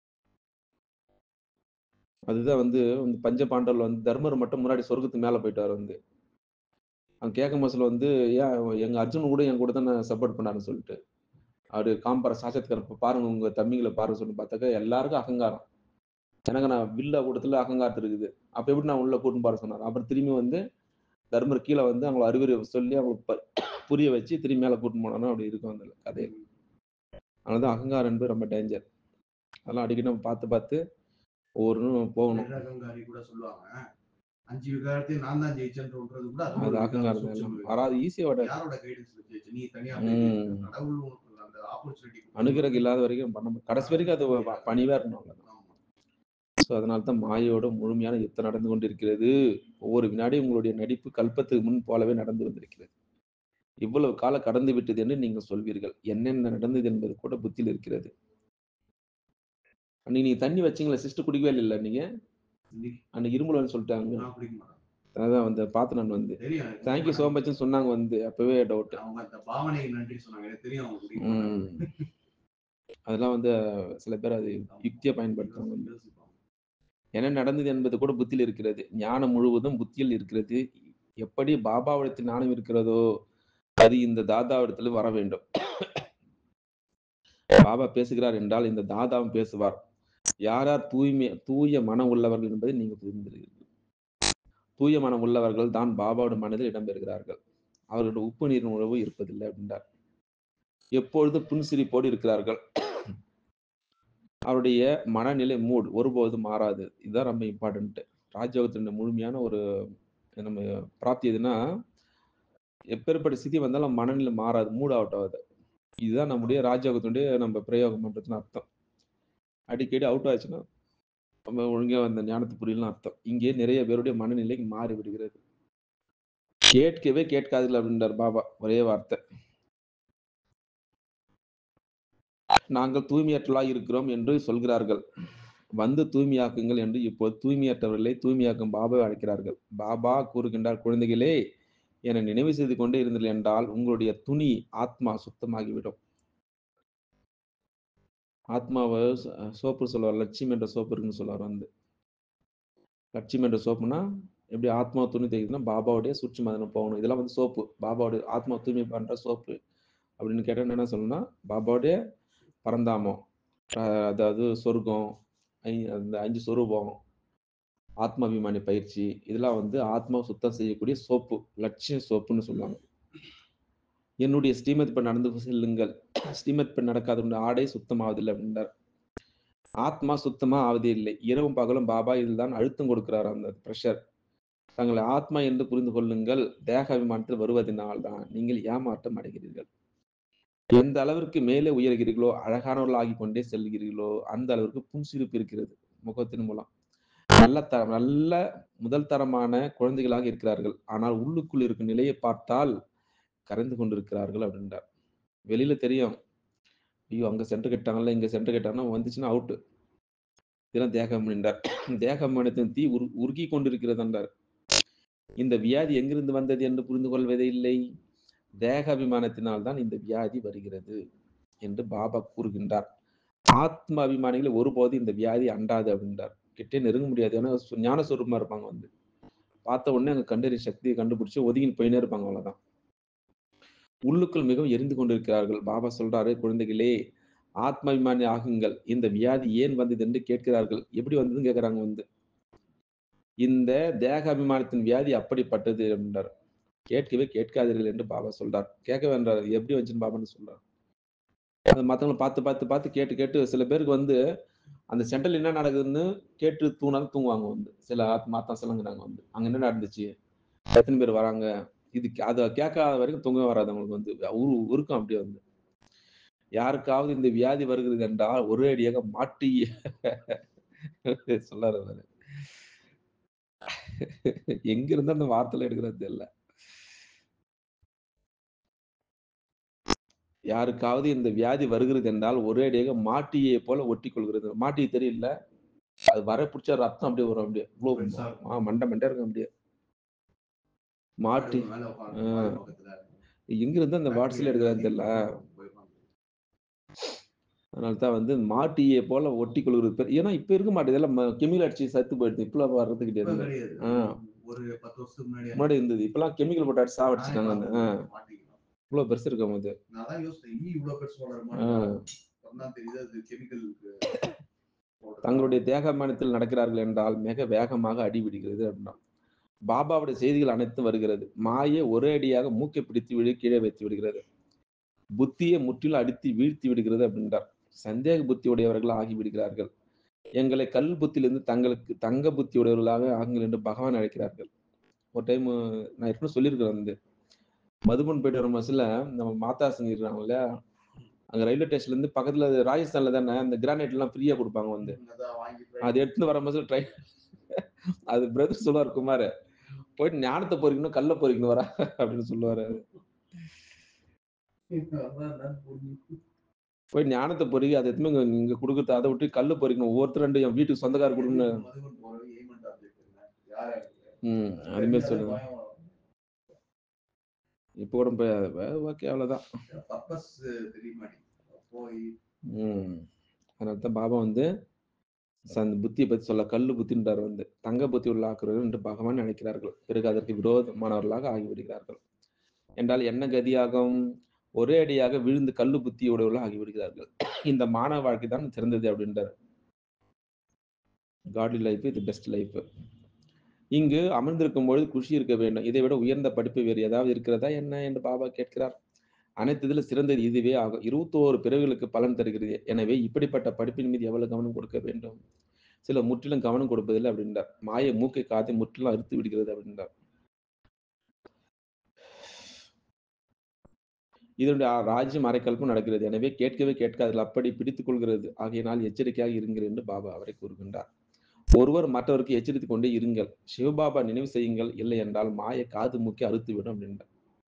அதுதான் வந்து இந்த பஞ்ச பாண்டவர்கள் வந்து தர்மர் மட்டும் முன்னாடி சொர்க்கத்துக்கு மேல போயிட்டார் வந்து அவன் கேட்கும் போதுல வந்து ஏன் எங்க அர்ஜுன் கூட என் கூட தான் சப்போர்ட் பண்ணாருன்னு சொல்லிட்டு அவரு காம்பர சாட்சத்கார பாருங்க உங்க தம்பிங்களை பாருங்க சொல்லி பார்த்தாக்க எல்லாருக்கும் அகங்காரம் எனக்கு நான் வில்ல கூட்டத்துல அகங்காரத்து இருக்குது அப்ப எப்படி நான் உள்ள கூட்டின்னு பாரு சொன்னார் அப்புறம் திரும்பி வந்து தர்மர் கீழே வந்து அவங்களை அறிவுரை சொல்லி அவங்களுக்கு ப- புரிய வச்சு திரும்பி மேல கூட்டின்னு போனாலும் அப்படி இருக்கும் அந்த கதையில் அதனாலதான் அகங்காரம் என்பது ரொம்ப டேஞ்சர் அதெல்லாம் அடிக்கடி நம்ம பார்த்து பார்த்து ஒவ்வொன்றும் போகணும் அகங்காரி கூட சொல்லுவாங்க அஞ்சு விகாரத்தையும் நான் தான் ஜெயிச்சேன்றதுன்றது கூட அது அது ஒரு அகங்காரம் விகாரம், எல்லாம் சூட்சும வராது ஈஸியோட விகாரம். யாரோட கைடன்ஸ்ல ஜெயிச்ச நீ தனியா ம். போய் கடவுள் உனக்கு அந்த ஆப்பர்ச்சுனிட்டி அனுகிரகம் இல்லாத வரைக்கும் பண்ண முடியாது. கடைசி வரைக்கும் அது ப- பணிவா இருக்கணும் அவ்வளவுதான் ஸோ அதனால தான் மாயோட முழுமையான யுத்தம் நடந்து கொண்டிருக்கிறது ஒவ்வொரு வினாடியும் உங்களுடைய நடிப்பு கல்பத்துக்கு முன் போலவே நடந்து வந்திருக்கிறது இவ்வளவு காலம் கடந்து விட்டது என்று நீங்கள் சொல்வீர்கள் என்னென்ன நடந்தது என்பது கூட புத்தியில் இருக்கிறது அன்னைக்கு நீங்க தண்ணி வச்சீங்களா சிஸ்டர் குடிக்கவே இல்லை நீங்க அன்னைக்கு இருமலன்னு சொல்லிட்டாங்க நான் குடிக்க மாட்டேன் அதான் வந்து பார்த்து நான் வந்து தெரியும் எனக்கு. தேங்க்யூ சோ மச்னு சொன்னாங்க வந்து அப்பவே டவுட் அவங்க அந்த பாவனைக்கு நன்றி சொன்னாங்க எனக்கு தெரியும் அவங்க குடிக்க மாட்டாங்க. அதெல்லாம் வந்து சில பேர் அது யுக்தியை பயன்படுத்துவாங்க வந்து. யோசிப்பாங்க. என்ன நடந்தது என்பது கூட புத்தியில் இருக்கிறது ஞானம் முழுவதும் புத்தியில் இருக்கிறது எப்படி பாபாவிடத்தில் ஞானம் இருக்கிறதோ அது இந்த தாதாவிடத்தில் வர வேண்டும் பாபா பேசுகிறார் என்றால் இந்த தாதாவும் பேசுவார் யார் யார் தூய்மை தூய மனம் உள்ளவர்கள் என்பதை நீங்கள் புரிந்திருக்கிறீர்கள் தூய மனம் உள்ளவர்கள் தான் பாபாவோட மனதில் இடம்பெறுகிறார்கள் அவர்களோட உப்பு நீரின் உணவு இருப்பதில்லை அப்படின்றார் எப்பொழுதும் புன்சிரிப்போடு இருக்கிறார்கள் அவருடைய மனநிலை மூட் ஒருபோதும் மாறாது இதுதான் ரொம்ப இம்பார்ட்டன்ட் ராஜயோகத்தின் முழுமையான ஒரு நம்ம பிராப்தி எதுனா எப்பேற்பட்ட ஸ்திதி வந்தாலும் மனநிலை மாறாது மூட் அவுட் ஆகுது இதுதான் நம்முடைய ராஜயோகத்தினுடைய நம்ம பிரயோகம் பண்றதுன்னு அர்த்தம் அடிக்கடி அவுட் ஆச்சுன்னா நம்ம ஒழுங்கா அந்த ஞானத்தை புரியலாம் அர்த்தம் இங்கே நிறைய பேருடைய மனநிலை மாறி விடுகிறது கேட்கவே கேட்காதில்லை அப்படின்றார் பாபா ஒரே வார்த்தை நாங்கள் தூய்மையற்றலாக இருக்கிறோம் என்று சொல்கிறார்கள் வந்து தூய்மையாக்குங்கள் என்று இப்போது தூய்மையற்றவர்களை தூய்மையாக்கும் பாபாவை அழைக்கிறார்கள் பாபா கூறுகின்றார் குழந்தைகளே என நினைவு செய்து கொண்டே இருந்தீர்கள் என்றால் உங்களுடைய துணி ஆத்மா சுத்தமாகிவிடும் ஆத்மாவை ச- சோப்பு சொல்லுவார் லட்சியம் என்ற சோப்பு இருக்குன்னு சொல்லுவார் வந்து லட்சியம் என்ற சோப்புனா எப்படி ஆத்மா துணி தேய்க்குதுன்னா பாபாவுடைய சுற்று மதனம் போகணும் இதெல்லாம் வந்து சோப்பு பாபாவுடைய ஆத்மா தூய்மை பண்ற சோப்பு அப்படின்னு கேட்டா என்ன சொல்லணும்னா பாபாவுடைய பரந்தாமம் அஹ் அதாவது சொர்க்கம் ஐ- அந்த அஞ்சு சொரூபம் ஆத்மாபிமானி பயிற்சி இதெல்லாம் வந்து ஆத்மா சுத்தம் செய்யக்கூடிய சோப்பு லட்சிய சோப்புன்னு சொல்லுவாங்க என்னுடைய ஸ்ரீமத் பெண் நடந்து செல்லுங்கள் ஸ்ரீமத் பெண் நடக்காத ஆடை சுத்தமாவதில்லை அப்படின்றார் ஆத்மா சுத்தமா ஆவதே இல்லை இரவும் பகலும் பாபா இதுதான் அழுத்தம் கொடுக்கிறார் அந்த ப்ரெஷர் தங்களை ஆத்மா என்று புரிந்து கொள்ளுங்கள் தேக அபிமானத்தில் வருவதனால் தான் நீங்கள் ஏமாற்றம் அடைகிறீர்கள் எந்த அளவிற்கு மேலே உயர்கிறீர்களோ அழகானவர்கள் ஆகிக் கொண்டே செல்கிறீர்களோ அந்த அளவிற்கு புன்சிரிப்பு இருக்கிறது முகத்தின் மூலம் நல்ல த நல்ல முதல் தரமான குழந்தைகளாக இருக்கிறார்கள் ஆனால் உள்ளுக்குள் இருக்கும் நிலையை பார்த்தால் கரைந்து கொண்டிருக்கிறார்கள் அப்படின்றார் வெளியில தெரியும் ஐயோ அங்க சென்டர் கட்டாங்கல்ல இங்க சென்டர் கட்டாங்கன்னா வந்துச்சுன்னா அவுட்டு இதெல்லாம் தேகம் என்றார் தேகம் மனத்தின் தீ உரு உருகி கொண்டிருக்கிறது என்றார் இந்த வியாதி எங்கிருந்து வந்தது என்று புரிந்து கொள்வதே இல்லை தேக அபிமானத்தினால் தான் இந்த வியாதி வருகிறது என்று பாபா கூறுகின்றார் ஆத்ம அபிமானிகளை ஒருபோதும் இந்த வியாதி அண்டாது அப்படின்றார் கிட்டே நெருங்க முடியாது ஏன்னா சு- ஞான சுரூபமா இருப்பாங்க வந்து பார்த்த உடனே அங்க கண்டறி சக்தியை கண்டுபிடிச்சு ஒதுங்கி போயினே இருப்பாங்க அவ்வளவுதான் உள்ளுக்குள் மிகவும் எரிந்து கொண்டிருக்கிறார்கள் பாபா சொல்றாரு குழந்தைகளே ஆத்மாபிமானி ஆகுங்கள் இந்த வியாதி ஏன் வந்தது என்று கேட்கிறார்கள் எப்படி வந்ததுன்னு கேட்கிறாங்க வந்து இந்த தேக அபிமானத்தின் வியாதி அப்படிப்பட்டது என்றார் கேட்கவே கேட்காதீர்கள் என்று பாபா சொல்றார் கேட்க வேண்டார் எப்படி வந்துச்சுன்னு பாபான்னு சொல்றார் அது மத்தவங்களை பார்த்து பார்த்து பார்த்து கேட்டு கேட்டு சில பேருக்கு வந்து அந்த சென்டர்ல என்ன நடக்குதுன்னு கேட்டு தூணாலும் தூங்குவாங்க வந்து சில ஆத்- மாத்தா சொல்லுங்கிறாங்க வந்து அங்க என்ன நடந்துச்சு எத்தனை பேர் வராங்க இது கே- அதை கேட்காத வரைக்கும் தூங்க வராது அவங்களுக்கு வந்து உரு உருக்கம் அப்படியே வந்து யாருக்காவது இந்த வியாதி வருகிறது என்றால் ஒரே அடியாக மாட்டி சொல்லாரு அவரு எங்க இருந்து அந்த வார்த்தையில எடுக்கிறது தெரியல யாருக்காவது இந்த வியாதி வருகிறது என்றால் ஒரே அடியாக மாட்டியை போல ஒட்டி கொள்கிறது மாட்டி தெரியல அது வர பிடிச்ச ரத்தம் அப்படியே வரும் அப்படியே இவ்வளவு பெருசா இருக்கும். ஆ, மண்டை மண்டை இருக்கும் அப்படியே மாட்டி மேல உட்கார்ந்து ஆ. பால் பக்கத்துல எங்க இருந்து அந்த வாட்ஸ்ல எடுக்கிறது தெரியல போய் உட்கார்ந்து. அதனால தான் வந்து மாட்டியை போல ஒட்டி கொள்கிறது பேர் ஏன்னா இப்ப இருக்க மாட்டேது எல்லாம் கெமிக்கல் அடிச்சு சத்து போயிடுது இப்பெல்லாம் வர்றது இப்ப கிடையாது கிடையாது. ஆ. ஒரு பத்து வருஷத்துக்கு முன்னாடி முன்னாடி இருந்தது இப்பெல்லாம் கெமிக்கல் போட்டு அடிச்சு சாவடிச்சிட்டாங்க அந்த ஆ, மாட்டிக்கிறோம். இவ்வளவு பெருசு இருக்கும் போது நான் தான் யோசிச்சேன் இன்னும் இவ்வளவு பெருசு வளருமா ஆ. அப்பதான் தெரியுது அது கெமிக்கலுக்கு தங்களுடைய தேகமானத்தில் நடக்கிறார்கள் என்றால் மிக வேகமாக அடிபிடிக்கிறது அப்படின்னா பாபாவுடைய செய்திகள் அனைத்தும் வருகிறது மாயை ஒரே அடியாக மூக்கை பிடித்து விழி கீழே வைத்து விடுகிறது புத்தியை முற்றிலும் அடித்து வீழ்த்தி விடுகிறது அப்படின்றார் சந்தேக புத்தி உடையவர்கள் ஆகி விடுகிறார்கள் எங்களை கல் புத்தியிலிருந்து தங்களுக்கு தங்க புத்தி உடையவர்களாக ஆகுங்கள் என்று பகவான் அழைக்கிறார்கள் ஒரு டைம் நான் ஏற்கனவே சொல்லியிருக்கிறேன் வந்து மதுபன் போயிட்டு வர பஸ்ல நம்ம மாதா சிங் இருக்காங்கல்ல அங்க ரயில்வே ஸ்டேஷன்ல இருந்து பக்கத்துல ராஜஸ்தான்ல தானே அந்த கிரானைட் எல்லாம் ஃப்ரீயா கொடுப்பாங்க வந்து அதான் வாங்கி அது எடுத்துட்டு வர மாதிரி ட்ரை அது பிரதர் சொல்லுவார் குமார் போயிட்டு ஞானத்தை பொறிக்கணும் கல்ல பொறிக்கணும் வரா அப்படின்னு சொல்லுவாரு அதான் நான் புரிஞ்சு. போய் ஞானத்தை பொறிக்கி அதை எதுவுமே இங்க இங்க கொடுக்குறது அதை விட்டு கல்லு பொறிக்கணும் ஒவ்வொருத்தர் ரெண்டு என் வீட்டுக்கு சொந்தக்கார கொடுக்கணும் மதுவன் போறது aim and object என்ன? யார் யாருக்கு? ம் அதுமாரி அது சொல்லுங்க பயம் வரும். இப்போ கூட போய் ஓகே அவ்வளவுதான் purpose தெரிய மாட்டேங்குது. போய் ம் அதனால தான் பாபா வந்து ச- அந்த புத்தியை பத்தி சொல்ல கல்லு புத்தின்றார் வந்து தங்க புத்தி உள்ள ஆக்குறவர்கள் என்று பகவான் நினைக்கிறார்கள் பிறகு அதற்கு விரோதமானவர்களாக ஆகிவிடுகிறார்கள் என்றால் என்ன கதியாகும் ஒரே அடியாக விழுந்து கல்லு புத்தியுடையவர்களாக ஆகிவிடுகிறார்கள் இந்த மாணவ வாழ்க்கை தான் சிறந்தது அப்படின்றார் காட்லி லைஃப் இது பெஸ்ட் லைஃப் இங்கு அமர்ந்திருக்கும் பொழுது குஷி இருக்க வேண்டும் இதை விட உயர்ந்த படிப்பு வேறு ஏதாவது இருக்கிறதா என்ன என்று பாபா கேட்கிறார் அனைத்து இதில் சிறந்தது இதுவே ஆகும் இருபத்தோரு பிறவிகளுக்கு பலன் தருகிறது எனவே இப்படிப்பட்ட படிப்பின் மீது எவ்வளவு கவனம் கொடுக்க வேண்டும் சில முற்றிலும் கவனம் கொடுப்பதில்லை அப்படின்றார் மாய மூக்கை காதை முற்றிலும் அறுத்து விடுகிறது அப்படின்றார் இதனுடைய ராஜ்யம் அரைக்கல்பம் நடக்கிறது எனவே கேட்கவே கேட்காதீர்கள் அப்படி பிடித்துக் கொள்கிறது ஆகையினால் எச்சரிக்கையாக இருங்கள் என்று பாபா அவரை கூறுகின்றார் ஒருவர் மற்றவருக்கு எச்சரித்துக் கொண்டே இருங்கள் சிவபாபா நினைவு செய்யுங்கள் இல்லை என்றால் மாய காது மூக்கை அறுத்து விடும் அப்படின்றார்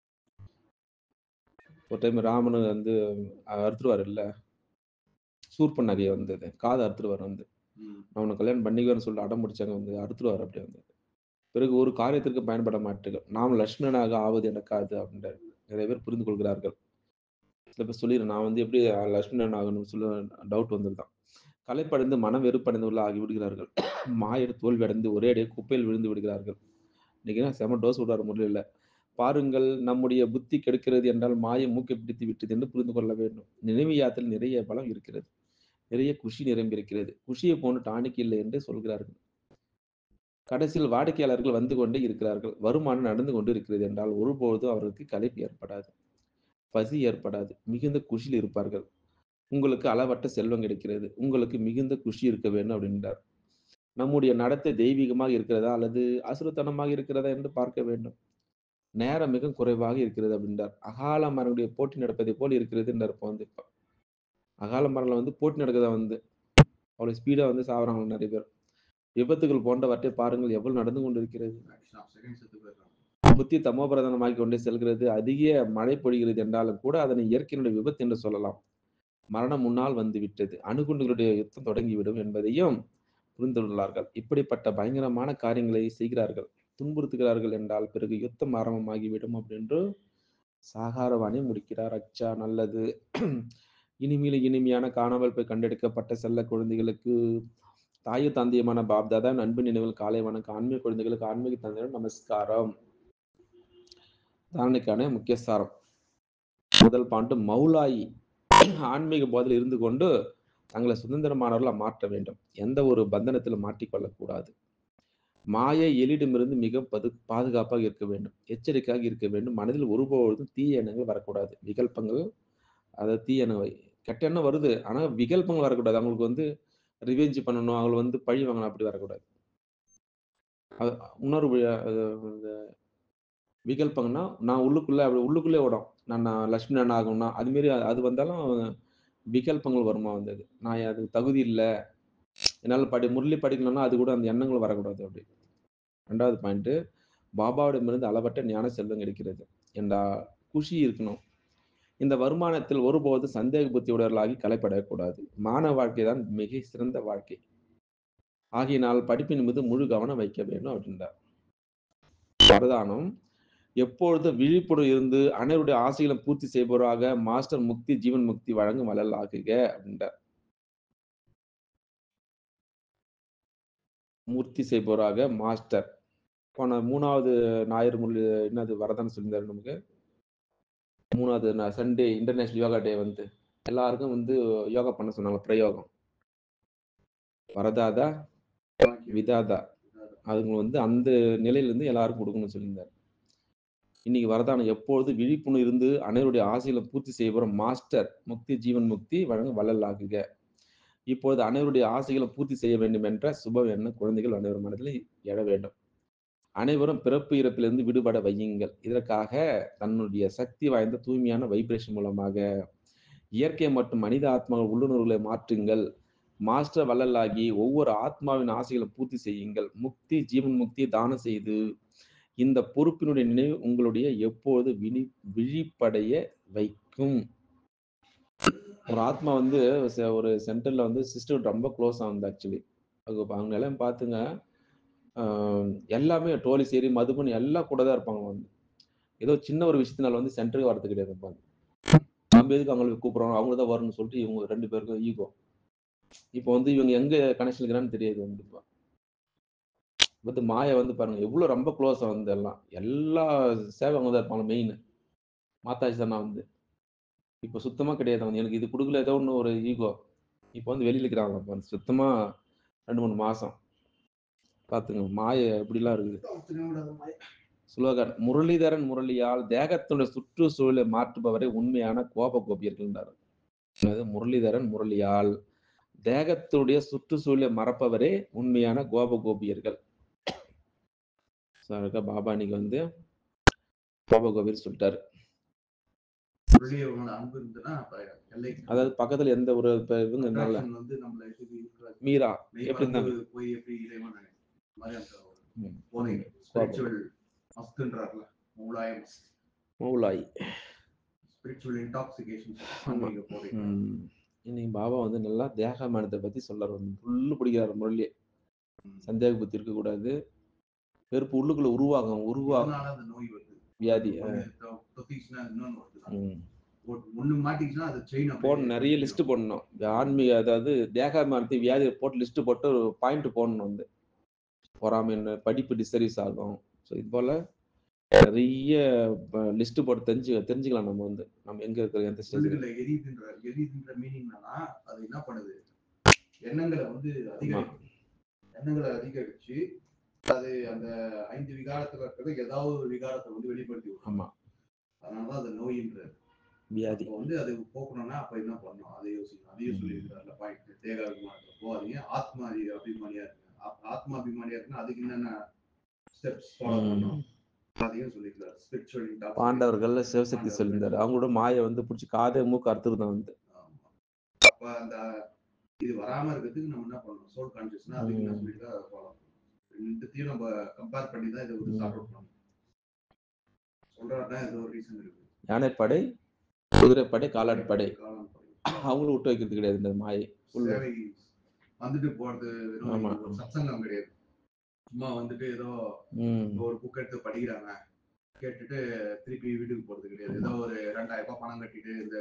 ஒரு டைம் ராமனு வந்து அறுத்துருவார் இல்ல சூர்பன் நகையை வந்தது காது அறுத்துருவார் வந்து ம். நான் உனக்கு கல்யாணம் பண்ணிக்குவேன்னு சொல்லி அடம் முடிச்சாங்க வந்து அறுத்துருவார் அப்படி வந்து பிறகு ஒரு காரியத்திற்கு பயன்பட மாட்டீர்கள் நாம் லட்சுமணனாக ஆவது எனக்காது அப்படின்றாரு நிறைய பேர் புரிந்து கொள்கிறார்கள் சில பேர் சொல்லிடுறேன் நான் வந்து எப்படி லட்சுமணன் ஆகணும்னு சொல்ல டவுட் வந்துருதான் கலைப்படைந்து மனம் வெறுப்படைந்து உள்ள ஆகி விடுகிறார்கள் மாயர் தோல்வி அடைந்து ஒரே அடியே குப்பையில் விழுந்து விடுகிறார்கள் இன்னைக்கு என்ன செம டோஸ் விடுறாரு முறையில் பாருங்கள் நம்முடைய புத்தி கெடுக்கிறது என்றால் மாயை மூக்கை பிடித்து விட்டது என்று புரிந்து கொள்ள வேண்டும் நினைவு யாத்திரை நிறைய பலம் இருக்கிறது நிறைய குஷி நிரம்பி இருக்கிறது குஷியை போன்று டானிக் இல்லை என்று சொல்கிறார்கள் கடைசியில் வாடிக்கையாளர்கள் வந்து கொண்டே இருக்கிறார்கள் வருமானம் நடந்து கொண்டு இருக்கிறது என்றால் ஒருபொழுதும் அவர்களுக்கு கலைப்பு ஏற்படாது பசி ஏற்படாது மிகுந்த குஷியில் இருப்பார்கள் உங்களுக்கு அளவற்ற செல்வம் கிடைக்கிறது உங்களுக்கு மிகுந்த குஷி இருக்க வேண்டும் அப்படின்றார் நம்முடைய நடத்தை தெய்வீகமாக இருக்கிறதா அல்லது அசுரத்தனமாக இருக்கிறதா என்று பார்க்க வேண்டும் நேரம் மிக குறைவாக இருக்கிறது அப்படின்றார் அகால மரங்களுடைய போட்டி நடப்பதை போல் இருக்கிறது என்றார் இப்போ வந்து இப்போ அகால மரங்களை வந்து போட்டி நடக்குதா வந்து அவ்வளோ ஸ்பீடாக வந்து சாவறாங்க நிறைய பேர் விபத்துகள் போன்றவற்றை பாருங்கள் எவ்வளவு நடந்து கொண்டிருக்கிறது Fraction of seconds செத்து போயிடுறாங்க. புத்தி தமோபிரதானமாக்கி கொண்டே செல்கிறது அதிக மழை பொழிகிறது என்றாலும் கூட அதனை இயற்கையினுடைய விபத்து என்று சொல்லலாம் மரணம் முன்னால் வந்து விட்டது அணுகுண்டுகளுடைய யுத்தம் தொடங்கிவிடும் என்பதையும் புரிந்து கொள்ளார்கள் இப்படிப்பட்ட பயங்கரமான காரியங்களை செய்கிறார்கள் துன்புறுத்துகிறார்கள் என்றால் பிறகு யுத்தம் ஆரம்பமாகிவிடும் அப்படின்று சாகாரவாணி முடிக்கிறார் அச்சா நல்லது இனிமையில இனிமையான காணாமல் போய் கண்டெடுக்கப்பட்ட செல்ல குழந்தைகளுக்கு தாயும் தந்தையுமான பாப்தாதா அன்பு நினைவுகள் காலை வணக்கம் ஆன்மீக குழந்தைகளுக்கு ஆன்மீக தந்தையிடம் நமஸ்காரம் தாரணைக்கான முக்கிய சாரம் முதல் பாண்டு மௌலாயி ஆன்மீக போதில் இருந்து கொண்டு தங்களை சுதந்திரமானவர்களா மாற்ற வேண்டும் எந்த ஒரு பந்தனத்திலும் மாட்டிக்கொள்ளக்கூடாது மாயை எலிடமிருந்து மிக பது பாதுகாப்பாக இருக்க வேண்டும் எச்சரிக்கையாக இருக்க வேண்டும் மனதில் ஒருபொழுதும் தீய எண்ணங்கள் வரக்கூடாது விகல்பங்கள் அதாவது தீய எண்ணங்கள் கெட்ட எண்ணம் வருது ஆனா விகல்பங்கள் வரக்கூடாது அவங்களுக்கு வந்து ரிவெஞ்ச் பண்ணணும் அவங்களை வந்து பழி வாங்கணும் அப்படி வரக்கூடாது அது இன்னொரு வி- அது இந்த விகல்பங்கன்னா நான் உள்ளுக்குள்ள அப்படி உள்ளுக்குள்ளே ஓடும் நான் நான் லட்சுமி அண்ணன் ஆகணும்னா அது மாரி அது- அது வந்தாலும் விகல்பங்கள் வருமா வந்தது நான் அது தகுதி இல்லை என்னால் படி முரளி படிக்கணும்னா அது கூட அந்த எண்ணங்கள் வரக்கூடாது அப்படி ரெண்டாவது பாயிண்ட் பாபாவிடமிருந்து அளவற்ற ஞான செல்வம் கிடைக்கிறது என்றா குஷி இருக்கணும் இந்த வருமானத்தில் ஒருபோது சந்தேக புத்தி உடையவர்களாகி கலைப்படக்கூடாது மாணவ வாழ்க்கை தான் மிக சிறந்த வாழ்க்கை ஆகையினால் படிப்பின் மீது முழு கவனம் வைக்க வேண்டும் அப்படின்றார் வரதானம் எப்பொழுதும் விழிப்புடன் இருந்து அனைவருடைய ஆசைகளை பூர்த்தி செய்பவராக மாஸ்டர் முக்தி ஜீவன் முக்தி வழங்கும் வள்ளல் ஆகுக அப்படின்றார் மூர்த்தி செய்பவராக மாஸ்டர் போன மூணாவது ஞாயிறு முள்ளு என்னது வரதானம் சொல்லியிருந்தாரு நமக்கு மூணாவது சண்டே இன்டர்நேஷனல் யோகா டே வந்து எல்லாருக்கும் வந்து யோகா பண்ண சொன்னாங்க பிரயோகம் வரதாதா விதாதா அதுங்க வந்து அந்த நிலையில இருந்து எல்லாருக்கும் கொடுக்கணும்னு சொல்லியிருந்தார் இன்னைக்கு வரதானம் எப்பொழுது விழிப்புணர்வு இருந்து அனைவருடைய ஆசைகளை பூர்த்தி செய்யப்போற மாஸ்டர் முக்தி ஜீவன் முக்தி வழங்க வள்ளல் ஆகுக இப்பொழுது அனைவருடைய ஆசைகளை பூர்த்தி செய்ய வேண்டும் என்ற சுப எண்ண குழந்தைகள் அனைவர் மனதில் எழ வேண்டும் அனைவரும் பிறப்பு இறப்பிலிருந்து விடுபட வையுங்கள் இதற்காக தன்னுடைய சக்தி வாய்ந்த தூய்மையான வைப்ரேஷன் மூலமாக இயற்கை மற்றும் மனித ஆத்மாவின் உள்ளுணர்வுகளை மாற்றுங்கள் மாஸ்டர் வள்ளலாகி ஒவ்வொரு ஆத்மாவின் ஆசைகளை பூர்த்தி செய்யுங்கள் முக்தி ஜீவன் முக்தி தானம் செய்து இந்த பொறுப்பினுடைய நினைவு உங்களுடைய எப்போது விழி விழிப்படைய வைக்கும் ஒரு ஆத்மா வந்து ச- ஒரு சென்டர்ல வந்து சிஸ்டர் ரொம்ப க்ளோஸ் ஆகுது ஆக்சுவலி அவங்க எல்லாம் பார்த்துங்க ஆஹ் எல்லாமே டோலி சரி மதுபன் எல்லாம் கூட தான் இருப்பாங்க வந்து ஏதோ சின்ன ஒரு விஷயத்தினால வந்து சென்டருக்கு வரது கிடையாது இருப்பாங்க நம்ம எதுக்கு அவங்களுக்கு கூப்பிடுறோம் அவங்க தான் வரணும்னு சொல்லிட்டு இவங்க ரெண்டு பேருக்கும் ஈகோ இப்போ வந்து இவங்க எங்க கனெக்ஷன் இருக்கிறான்னு தெரியாது வந்து இப்போ வந்து மாயா வந்து பாருங்க எவ்வளவு ரொம்ப க்ளோஸா வந்து எல்லாம் எல்லா சேவை அவங்க தான் இருப்பாங்க மெயின் மாதாஜி தான் வந்து இப்போ சுத்தமா கிடையாது அவங்க எனக்கு இது கொடுக்கல ஏதோ ஒன்று ஒரு ஈகோ இப்போ வந்து வெளியில இருக்கிறாங்க இப்ப வந்து சுத்தமா ரெண்டு மூணு மாசம் பாத்துங்க மாய எப்படிலாம் இருக்குது சுலோகன் முரளிதரன் முரளியால் தேகத்துடைய சுற்றுச்சூழலை மாற்றுபவரை உண்மையான கோப கோபியர்கள்ன்றார் அதாவது முரளிதரன் முரளியால் தேகத்துடைய சுற்றுச்சூழலை மறப்பவரே உண்மையான கோப கோபியர்கள் So, அதுக்கு பாபா இன்னைக்கு வந்து கோப கோபியர் சொல்லிட்டாரு முரளியவங்களோட அன்பு இருந்ததுன்னா அப்ப எல்லை அதாவது பக்கத்துல எந்த ஒரு இப்ப இவங்க இருந்தால attraction வந்து நம்மள எதுக்கு இருக்காது. மீரா மெய் எப்படி மறந்து இருந்தாங்க? போய் எப்படி இறைவன் நினைக்கும். இந்த மாதிரி அந்த ஒரு ம். போதை ஸ்பிரிச்சுவல் மஸ்துன்றார்ல மூலாய மஸ்த் மௌலாய் ஸ்பிரிச்சுவல் இன்டாக்சிகேஷன் ஆன்மீக போதை ம். இன்னைக்கு பாபா வந்து நல்லா தேக மனத்தை பத்தி சொல்றாரு புல்லு பிடிக்கிறாரு முரளியே சந்தேக புத்தி இருக்கக்கூடாது வெறுப்பு உள்ளுக்குள்ள உருவாகும் உருவாகும் அதனால அந்த நோய் வருது வியாதி ஒண்ணு தொ- தொத்திச்சுன்னா இன்னொன்னு வருது ம். ஒரு- ஒண்ணு மாட்டிச்சுன்னா அது செயின் போடணும் நிறைய லிஸ்ட் போடணும் ஆன்மீக அதாவது தேக மனத்தை வியாதி போட்டு லிஸ்ட் போட்டு ஒரு பாயிண்ட் போடணும் வந்து பொறாமை என்ன படிப்பு டிஸ்டர்வீஸ் ஆகும் ஸோ இது போல நிறைய லிஸ்ட் போட்டு தெரிஞ்சு தெரிஞ்சுக்கலாம் நம்ம வந்து நம்ம எங்க இருக்கிற எந்த ஸ்டேஜ் சொல்லுகள்ல எரியுதுன்ற எரியுதுன்ற மீனிங் என்னன்னா அது என்ன பண்ணுது எண்ணங்களை வந்து அதிகரிக்கும் எண்ணங்களை அதிகரிச்சு அது அந்த ஐந்து விகாரத்துல இருக்கிறது ஏதாவது ஒரு விகாரத்தை வந்து வெளிப்படுத்தி விடும் ஆமா அதனாலதான் அது நோயின்றது வியாதி அப்போ வந்து அது போக்கணும்னா அப்ப என்ன பண்ணணும் அதை யோசிக்கணும் அதையும் சொல்லியிருக்காருல பாயிண்ட் தேக அபிமானத்துல போகாதீங்க ஆத்மா அதி- அபிமானியா இருக்கு ஆ- ஆத்மா அபிமானியா இருக்குன்னா அதுக்கு என்னென்ன ஸ்டெப்ஸ் ஃபாலோ ம். பண்ணணும் அதையும் சொல்லியிருக்காரு ஸ்பிரிச்சுவல் பாண்டவர்கள் சிவசக்தி சொல்லியிருந்தாரு அவங்களோட மாயை வந்து பிடிச்சி காதை மூக்கு அறுத்துருந்தான் வந்து அப்ப அந்த இது வராம இருக்கிறதுக்கு நம்ம என்ன பண்ணணும் சோல் கான்சியஸ்னா அதுக்கு என்ன ம். சொல்லிட்டு அதை ஃபாலோ ரெண்டுத்தையும் நம்ம கம்பேர் பண்ணி தான் இதை ஒரு ம். சார்ட் அவுட் பண்ணணும் சொல்றாருன்னா இது ஒரு ரீசன் இருக்கு யானைப்படை குதிரைப்படை காலாட்படை காலம் படை. அவங்களும் விட்டு வைக்கிறது கிடையாது இந்த மாயை உள்ள. சேவை வந்துட்டு போறது வெறும் ஆமா. இது ஒரு சத்சங்கம் கிடையாது சும்மா வந்துட்டு ஏதோ ம் ஒரு புக் எடுத்து படிக்கிறாங்க கேட்டுட்டு திருப்பி வீட்டுக்கு போறது கிடையாது ஏதோ ஒரு ரெண்டாயிரம் ரூபாய் பணம் கட்டிட்டு இந்த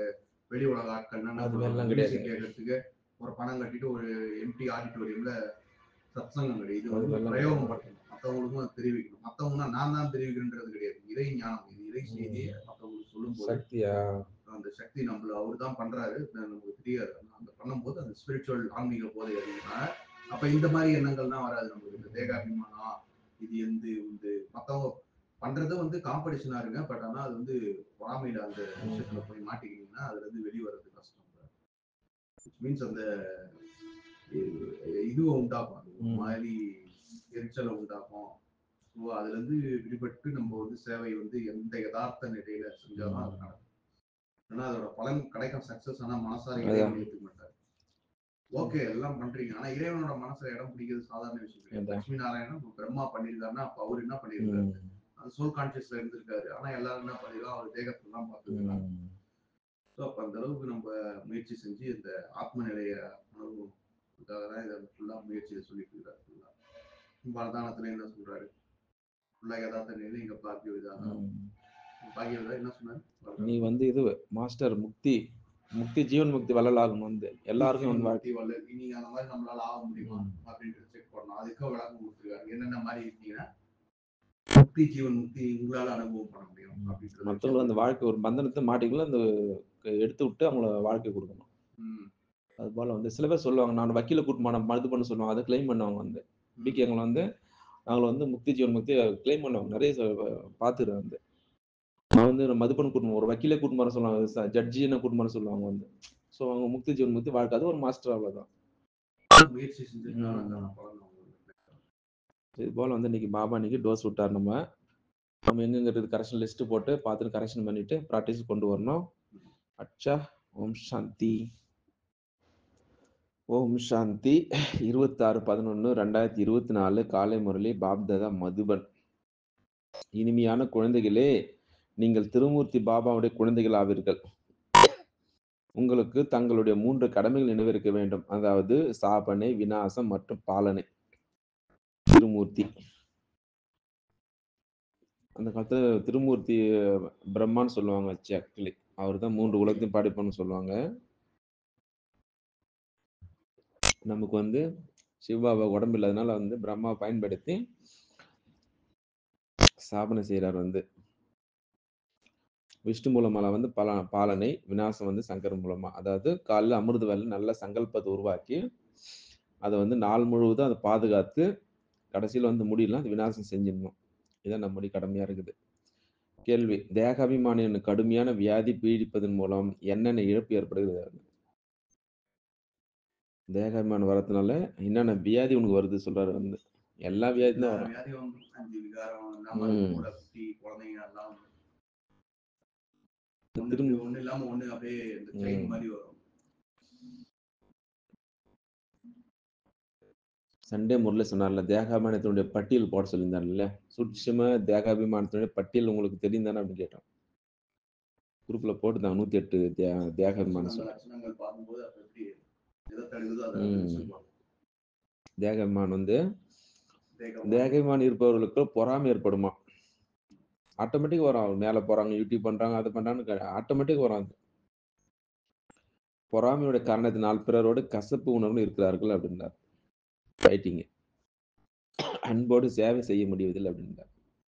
வெளி உலக ஆட்கள்னா என்ன அது மாதிரிலாம் பண்ணுவாங்க? கிடையாது. மியூசிக் கேட்கறதுக்கு ஒரு பணம் கட்டிட்டு ஒரு எம்டி ஆடிட்டோரியம்ல சத்சங்கம் கிடையாது இது அது வந்து மாதிரிலாம் பிரயோகம் படுத்தணும் மற்றவங்களுக்கும் அது தெரிவிக்கணும் மற்றவங்கன்னா நான் தான் தெரிவிக்கிறேன்றது கிடையாது இறை ஞானம் இது இறை செய்தியை மற்றவங்களுக்கு சொல்லும்போது சக்தியா அந்த சக்தி நம்மள அவர் தான் பண்றாரு அது நமக்கு தெரியாது ஆனா அந்த பண்ணும்போது அந்த ஸ்பிரிச்சுவல் ஆன்மீக போதை அறிவினால அப்ப இந்த மாதிரி எண்ணங்கள் தான் வராது நமக்கு இந்த தேகாபிமானம் இது எந்த இந்த மத்தவங்க பண்றது வந்து காம்படிஷனா இருங்க பட் ஆனா அது வந்து பொறாமையில அந்த விஷயத்துல போய் மாட்டிக்கிட்டீங்கன்னா அதுல இருந்து வெளியே வர்றது கஷ்டம் மீன்ஸ் அந்த இ- இதுவை உண்டாக்கும் அது ஒரு ம். மாதிரி எரிச்சலை உண்டாக்கும் ஸோ அதுல இருந்து விடுபட்டு நம்ம வந்து சேவை வந்து எந்த யதார்த்த நிலையில செஞ்சாலும் அது நடக்கும் ஆனா அதோட பலன் கிடைக்கும் சக்சஸ் ஆனா மனசார இறைவன் ஏத்துக்க மாட்டார் ஓகே எல்லாம் பண்றீங்க ஆனா இறைவனோட மனசுல இடம் பிடிக்கிறது சாதாரண விஷயம் கிடையாது அதான். லட்சுமி நாராயணன் இப்ப பிரம்மா பண்ணிருக்காருன்னா அப்ப அவர் என்ன பண்ணிருக்காரு ம், அது சோல் கான்சியஸ்ல இருந்திருக்காரு ஆனா எல்லாரும் என்ன பண்ணிருக்கோம் அவர் தேகத்தை தான் பார்த்துருக்காங்க ம். ஸோ அப்ப அந்த அளவுக்கு நம்ம முயற்சி செஞ்சு இந்த ஆத்ம நிலைய அனுபவம் தான் இதை ஃபுல்லா முயற்சியை சொல்லிட்டு இருக்காரு ஃபுல்லா வரதானத்துல என்ன சொல்றாரு ஃபுல்லா யதார்த்த நிலை இங்க பாக்கிய விதானம் ம். பாக்கிய விதா என்ன சொன்னாரு நீ வந்து இது மாஸ்டர் முக்தி முக்தி ஜீவன் முக்தி வள்ளலாகும் வந்து எல்லாருக்கும் வந்து வாழ்க்கை வாழ்க்கை வல்ல நீங்க அந்த மாதிரி நம்மளால ஆக முடியுமா ம். அப்படின்ட்டு செக் பண்ணணும் அதுக்கும் விளக்கம் கொடுத்துருக்காரு என்னென்ன மாதிரி இருக்கீங்கன்னா முக்தி ஜீவன் முக்தி உங்களால அனுபவம் பண்ண முடியும் அப்படின்றது மற்றவங்க அந்த வாழ்க்கை ஒரு பந்தனத்தை மாட்டிக்கல அந்த க- எடுத்து விட்டு அவங்கள வாழ்க்கை கொடுக்கணும் ம். அது போல வந்து சில பேர் சொல்லுவாங்க நான் வக்கீல கூட்டு போன மது பண்ண சொல்லுவாங்க அதை கிளைம் பண்ணவங்க வந்து பிகே எங்களை வந்து நாங்கள் வந்து முக்தி ஜீவன் முக்தி கிளைம் பண்ணுவாங்க நிறைய பார்த்துக்கிறேன் வந்து நான் வந்து நான் மதுபன் கூட்டம் ஒரு வக்கீலே கூட்டு வர சொல்லுவாங்க ஜட்ஜி என்ன கூட்டு வர சொல்லுவாங்க வந்து ஸோ அவங்க முக்தி ஜீவன் முக்தி வாழ்க்கை அது ஒரு மாஸ்டர் அவ்வளோதான் முயற்சி செஞ்சதுனால ம். அந்த பலன் அவங்களுக்கு இது போல் வந்து இன்னைக்கு பாபா இன்னைக்கு டோஸ் விட்டார் நம்ம நம்ம எங்கெங்கிறது கரெக்ஷன் லிஸ்ட் போட்டு பார்த்துட்டு கரெக்ஷன் பண்ணிட்டு ப்ராக்டிஸ் கொண்டு வரணும் அச்சா ஓம் சாந்தி ஓம் சாந்தி இருபத்தாறு பதினொன்று ரெண்டாயிரத்தி இருபத்தி நாலு காலை முரளி பாப்தாதா மதுபன் இனிமையான குழந்தைகளே நீங்கள் திருமூர்த்தி பாபாவுடைய குழந்தைகள் ஆவீர்கள் உங்களுக்கு தங்களுடைய மூன்று கடமைகள் நினைவிருக்க வேண்டும் அதாவது சாபனை விநாசம் மற்றும் பாலனை திருமூர்த்தி அந்த காலத்துல திருமூர்த்தி பிரம்மான்னு சொல்லுவாங்க ஆக்சுவலி அவர் தான் மூன்று உலகத்தையும் படைப்பான்னு சொல்லுவாங்க நமக்கு வந்து சிவாபா உடம்பு இல்லாதனால வந்து பிரம்மாவை பயன்படுத்தி ஸ்தாபனை செய்கிறார் வந்து விஷ்ணு மூலமால வந்து பல பாலனை விநாசம் வந்து சங்கர் மூலமா அதாவது காலைல அமிர்த வேலை நல்ல சங்கல்பத்தை உருவாக்கி அதை வந்து நாள் முழுவதும் அதை பாதுகாத்து கடைசியில் வந்து முடியலாம் அது விநாசம் செஞ்சிடணும் இதான் நம்முடைய கடமையா இருக்குது கேள்வி தேகாபிமானியின் கடுமையான வியாதி பீடிப்பதன் மூலம் என்னென்ன இழப்பு ஏற்படுகிறது தேகாபிமானம் வரதுனால என்னென்ன வியாதி உனக்கு வருது சொல்றாரு வந்து எல்லா வியாதி தான் வரும் வியாதி வந்து அஞ்சு விகாரம் இல்லாம ம். கூட குட்டி குழந்தைங்க எல்லாம் வந்து திரும்ப ஒண்ணுக்கு ஒண்ணு இல்லாம ஒண்ணு அப்படியே இந்த செயின் ம். மாதிரி வரும் சண்டே முறையில் சொன்னார்ல தேகாபிமானத்தினுடைய பட்டியல் போட சொல்லியிருந்தார்ல சூட்சும தேகாபிமானத்தினுடைய பட்டியல் உங்களுக்கு தெரியும் தானே அப்படின்னு கேட்டோம் குரூப்ல போட்டுருந்தாங்க நூத்தி எட்டு தே தேகாபிமானம் அந்த சொல்லி லட்சணங்கள் பார்க்கும்போது அப்ப எப்படி எதை தடுக்குதோ அதை ம். அழிச்சிருவாங்க. தேகாபிமானம் வந்து தேகம் தேகாபிமானம் இருப்பவர்களுக்கு பொறாமை ஏற்படுமா ஆட்டோமேட்டிக் வரும் அவங்க மேல போறாங்க யூடியூப் பண்றாங்க அது பண்றாங்க ஆட்டோமேட்டிக் வரும் அது பொறாமையோட காரணத்தினால் பிறரோடு கசப்பு உணர்வு இருக்கிறார்கள் அப்படின்றார் ஃபைட்டிங் அன்போடு சேவை செய்ய முடிவதில்லை அப்படின்றார்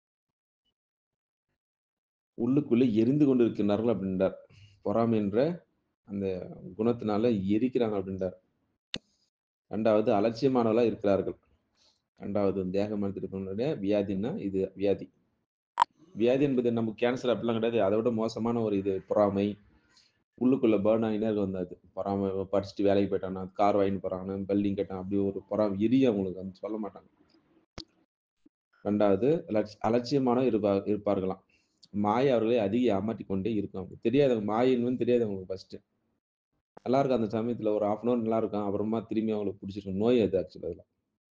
உள்ளுக்குள்ளே எரிந்து கொண்டு இருக்கின்றார்கள் அப்படின்றார் பொறாமை என்ற அந்த குணத்தினால எரிக்கிறாங்க அப்படின்றார் ரெண்டாவது அலட்சியமானவர்களா இருக்கிறார்கள் ரெண்டாவது தேகமான திருப்பனுடைய வியாதின்னா இது வியாதி வியாதி என்பது நம்ம கேன்சர் அப்படிலாம் கிடையாது அதை விட மோசமான ஒரு இது பொறாமை உள்ளுக்குள்ள பேர்ன் ஆகினே இருக்கும் அந்த அது பொறாமை படிச்சுட்டு வேலைக்கு போயிட்டானா கார் வாங்கிட்டு போறாங்க பில்டிங் கட்டான் அப்படி ஒரு பொறாமை எரிய அவங்களுக்கு வந்து சொல்ல மாட்டாங்க ரெண்டாவது அலட்சி- அலட்சியமான இருப்பா இருப்பார்களாம் மாயை அவர்களை அதிக ஏமாற்றி கொண்டே இருக்கும் அவங்களுக்கு தெரியாதவங்க மாயின்னு தெரியாது அவங்களுக்கு ஃபர்ஸ்ட் நல்லா இருக்கும் அந்த சமயத்துல ஒரு ஹாஃப் அன் அவர் நல்லா இருக்கும் அப்புறமா திரும்பி அவங்களுக்கு பிடிச்சிருக்கும் நோய் அது ஆக்சுவலா அதில்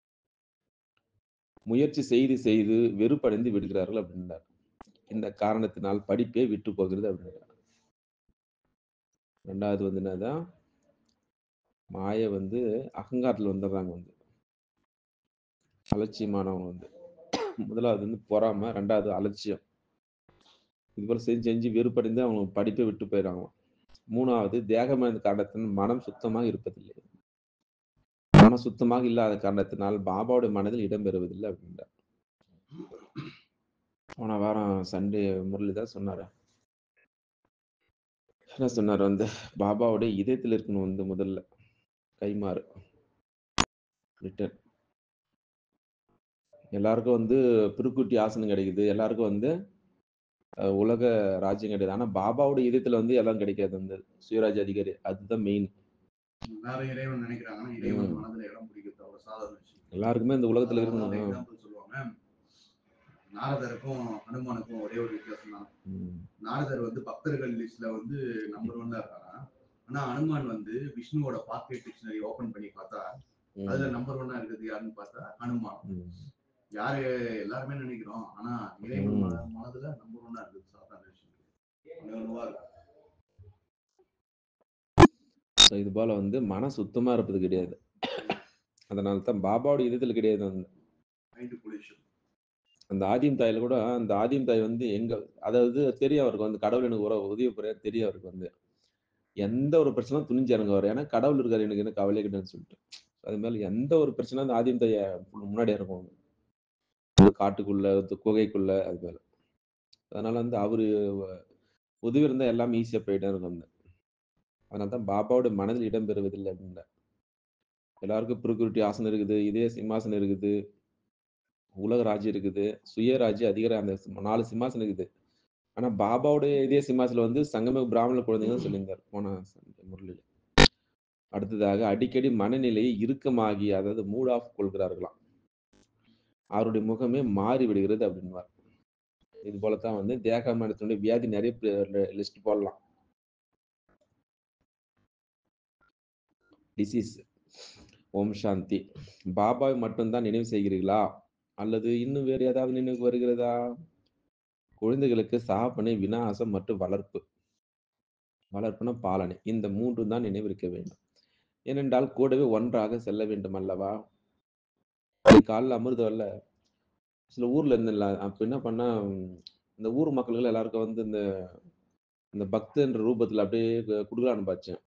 முயற்சி செய்து செய்து வெறுப்படைந்து விடுகிறார்கள் அப்படின்றார் இந்த காரணத்தினால் படிப்பே விட்டு போகிறது அப்படின்றார் ரெண்டாவது வந்து என்னதான் மாயை வந்து அகங்காரத்துல வந்துடுறாங்க வந்து அலட்சியமானவங்க வந்து முதலாவது வந்து பொறாமை ரெண்டாவது அலட்சியம் இது போல செஞ்சு செஞ்சு வெறுப்படைந்து அவங்க படிப்பை விட்டு போயிடுறாங்க 3வது தேகமடைந்த காரணத்தினால் மனம் சுத்தமாக இருப்பதில்லை. மனம் சுத்தமாக இல்லாத காரணத்தினால் பாபாவுடைய மனதில் இடம் பெறுவதில்லை அப்படின்றார். போன வாரம் சண்டே முரளி தான் சொன்னாரு. என்ன சொன்னாரு வந்து, பாபாவுடைய இதயத்தில் இருக்கணும் வந்து முதல்ல. கைமாறு. ரிட்டர்ன். எல்லாருக்கும் வந்து பிருக்குட்டி ஆசனம் கிடைக்குது. எல்லாருக்கும் வந்து அ உலக ராஜ்யம் கிடைக்குது. ஆனா பாபாவுடைய இதயத்துல வந்து எல்லாம் கிடைக்காது வந்து. சுயராஜ்ய அதிகாரி. அதுதான் மெயின். எல்லாரும் இறைவன் நினைக்கிறாங்க. ஆனா இறைவன் ம். மனதுல இடம் பிடிக்கிறது அவ்வளவு சாதாரண விஷயம். எல்லாருக்குமே இந்த உலகத்துல அதாவது இருக்கணும். எக்ஸாம்பிள் சொல்லுவாங்க. நாரதருக்கும் ஹனுமானுக்கும் ஒரே ஒரு வித்தியாசம் தான். ம். நாரதர் வந்து பக்தர்கள் லிஸ்ட்ல வந்து நம்பர் ஒன்னா இருக்காராம். ஆனா ஹனுமான் வந்து விஷ்ணுவோட பாக்கெட் டிக்ஷனரி ஓபன் பண்ணி பார்த்தா அதுல ம். நம்பர் ஒன்னா இருக்கிறது யாருன்னு பார்த்தா ஹனுமான். ம். யாரு எல்லாருமே நினைக்கிறோம். ஆனா இறைவன் ம். மன மனதுல நம்பர் ஒன்னா இருக்குது சாதாரண விஷயம். உணர்வா இருக்கு. ஸோ இது போல வந்து மனம் சுத்தமா இருப்பது கிடையாது. அதனால தான் பாபாவுடைய இதயத்துல கிடையாது வந்து. Mind pollution. அந்த ஆதிம் தாயில கூட அந்த ஆதிம் தாய் வந்து எங்க அதாவது தெரியும் அவருக்கு வந்து கடவுள் எனக்கு உற உதவி புரியார் தெரியும் அவருக்கு வந்து. எந்த ஒரு பிரச்சனையும் துணிஞ்சு இறங்குவாரு. ஏன்னா கடவுள் இருக்காரு எனக்கு என்ன கவலையே கிடையாதுன்னு சொல்லிட்டு. அது மேல எந்த ஒரு பிரச்சனை அந்த ஆதிம் தாய முன்னாடி இறங்குவாங்க. இந்த காட்டுக்குள்ள, இந்த குகைக்குள்ள அது மேல. அதனால வந்து அவரு வ உதவி இருந்தா எல்லாமே ஈஸியா போயிட்டே இருக்கும் வந்து. அதனால தான் பாபாவுடைய மனதில் இடம் பெறுவதில்லை அப்படின்றார். எல்லாருக்கும் பிருக்குட்டி ஆசனம் இருக்குது. இதய சிம்மாசனம் இருக்குது. உலக ராஜ்யம் இருக்குது. சுயராஜ்ய அதிகார அந்த 4 சிம்மாசனம் இருக்குது. ஆனா பாபாவுடைய இதய சிம்மாசனம் வந்து சங்கம பிராமண குழந்தைங்க தான் சொல்லியிருந்தார். போன சண்டே முரளில. அடுத்ததாக அடிக்கடி மனநிலையை இறுக்கமாகி அதாவது மூட் ஆஃப் கொள்கிறார்களாம். அவருடைய முகமே மாறி விடுகிறது அப்படின்னுவார். இது போல தான் வந்து தேகமனத்தினுடைய வியாதி நெறைய பே லிஸ்ட் போடலாம். டிசீஸ். ஓம் சாந்தி. பாபாவை மட்டும் தான் நினைவு செய்கிறீர்களா? அல்லது இன்னும் வேறு ஏதாவது நினைவுக்கு வருகிறதா? குழந்தைகளுக்கு சாபனை, விநாசம் மற்றும் வளர்ப்பு. வளர்ப்புனா பாலனை. இந்த 3ம் தான் நினைவிருக்க வேண்டும். ஏனென்றால் கூடவே ஒன்றாக செல்ல வேண்டும் அல்லவா? இன்னைக்கு காலைல அமிர்தவல்ல சில ஊர்ல இருந்தேன்ல, அப்ப என்ன பண்ணா, இந்த ஊர் மக்களுக்கு எல்லாருக்கும் வந்து இந்த இந்த பக்தன்ற ரூபத்துல அப்படியே கு குடுக்கலான்னு பார்த்தேன்.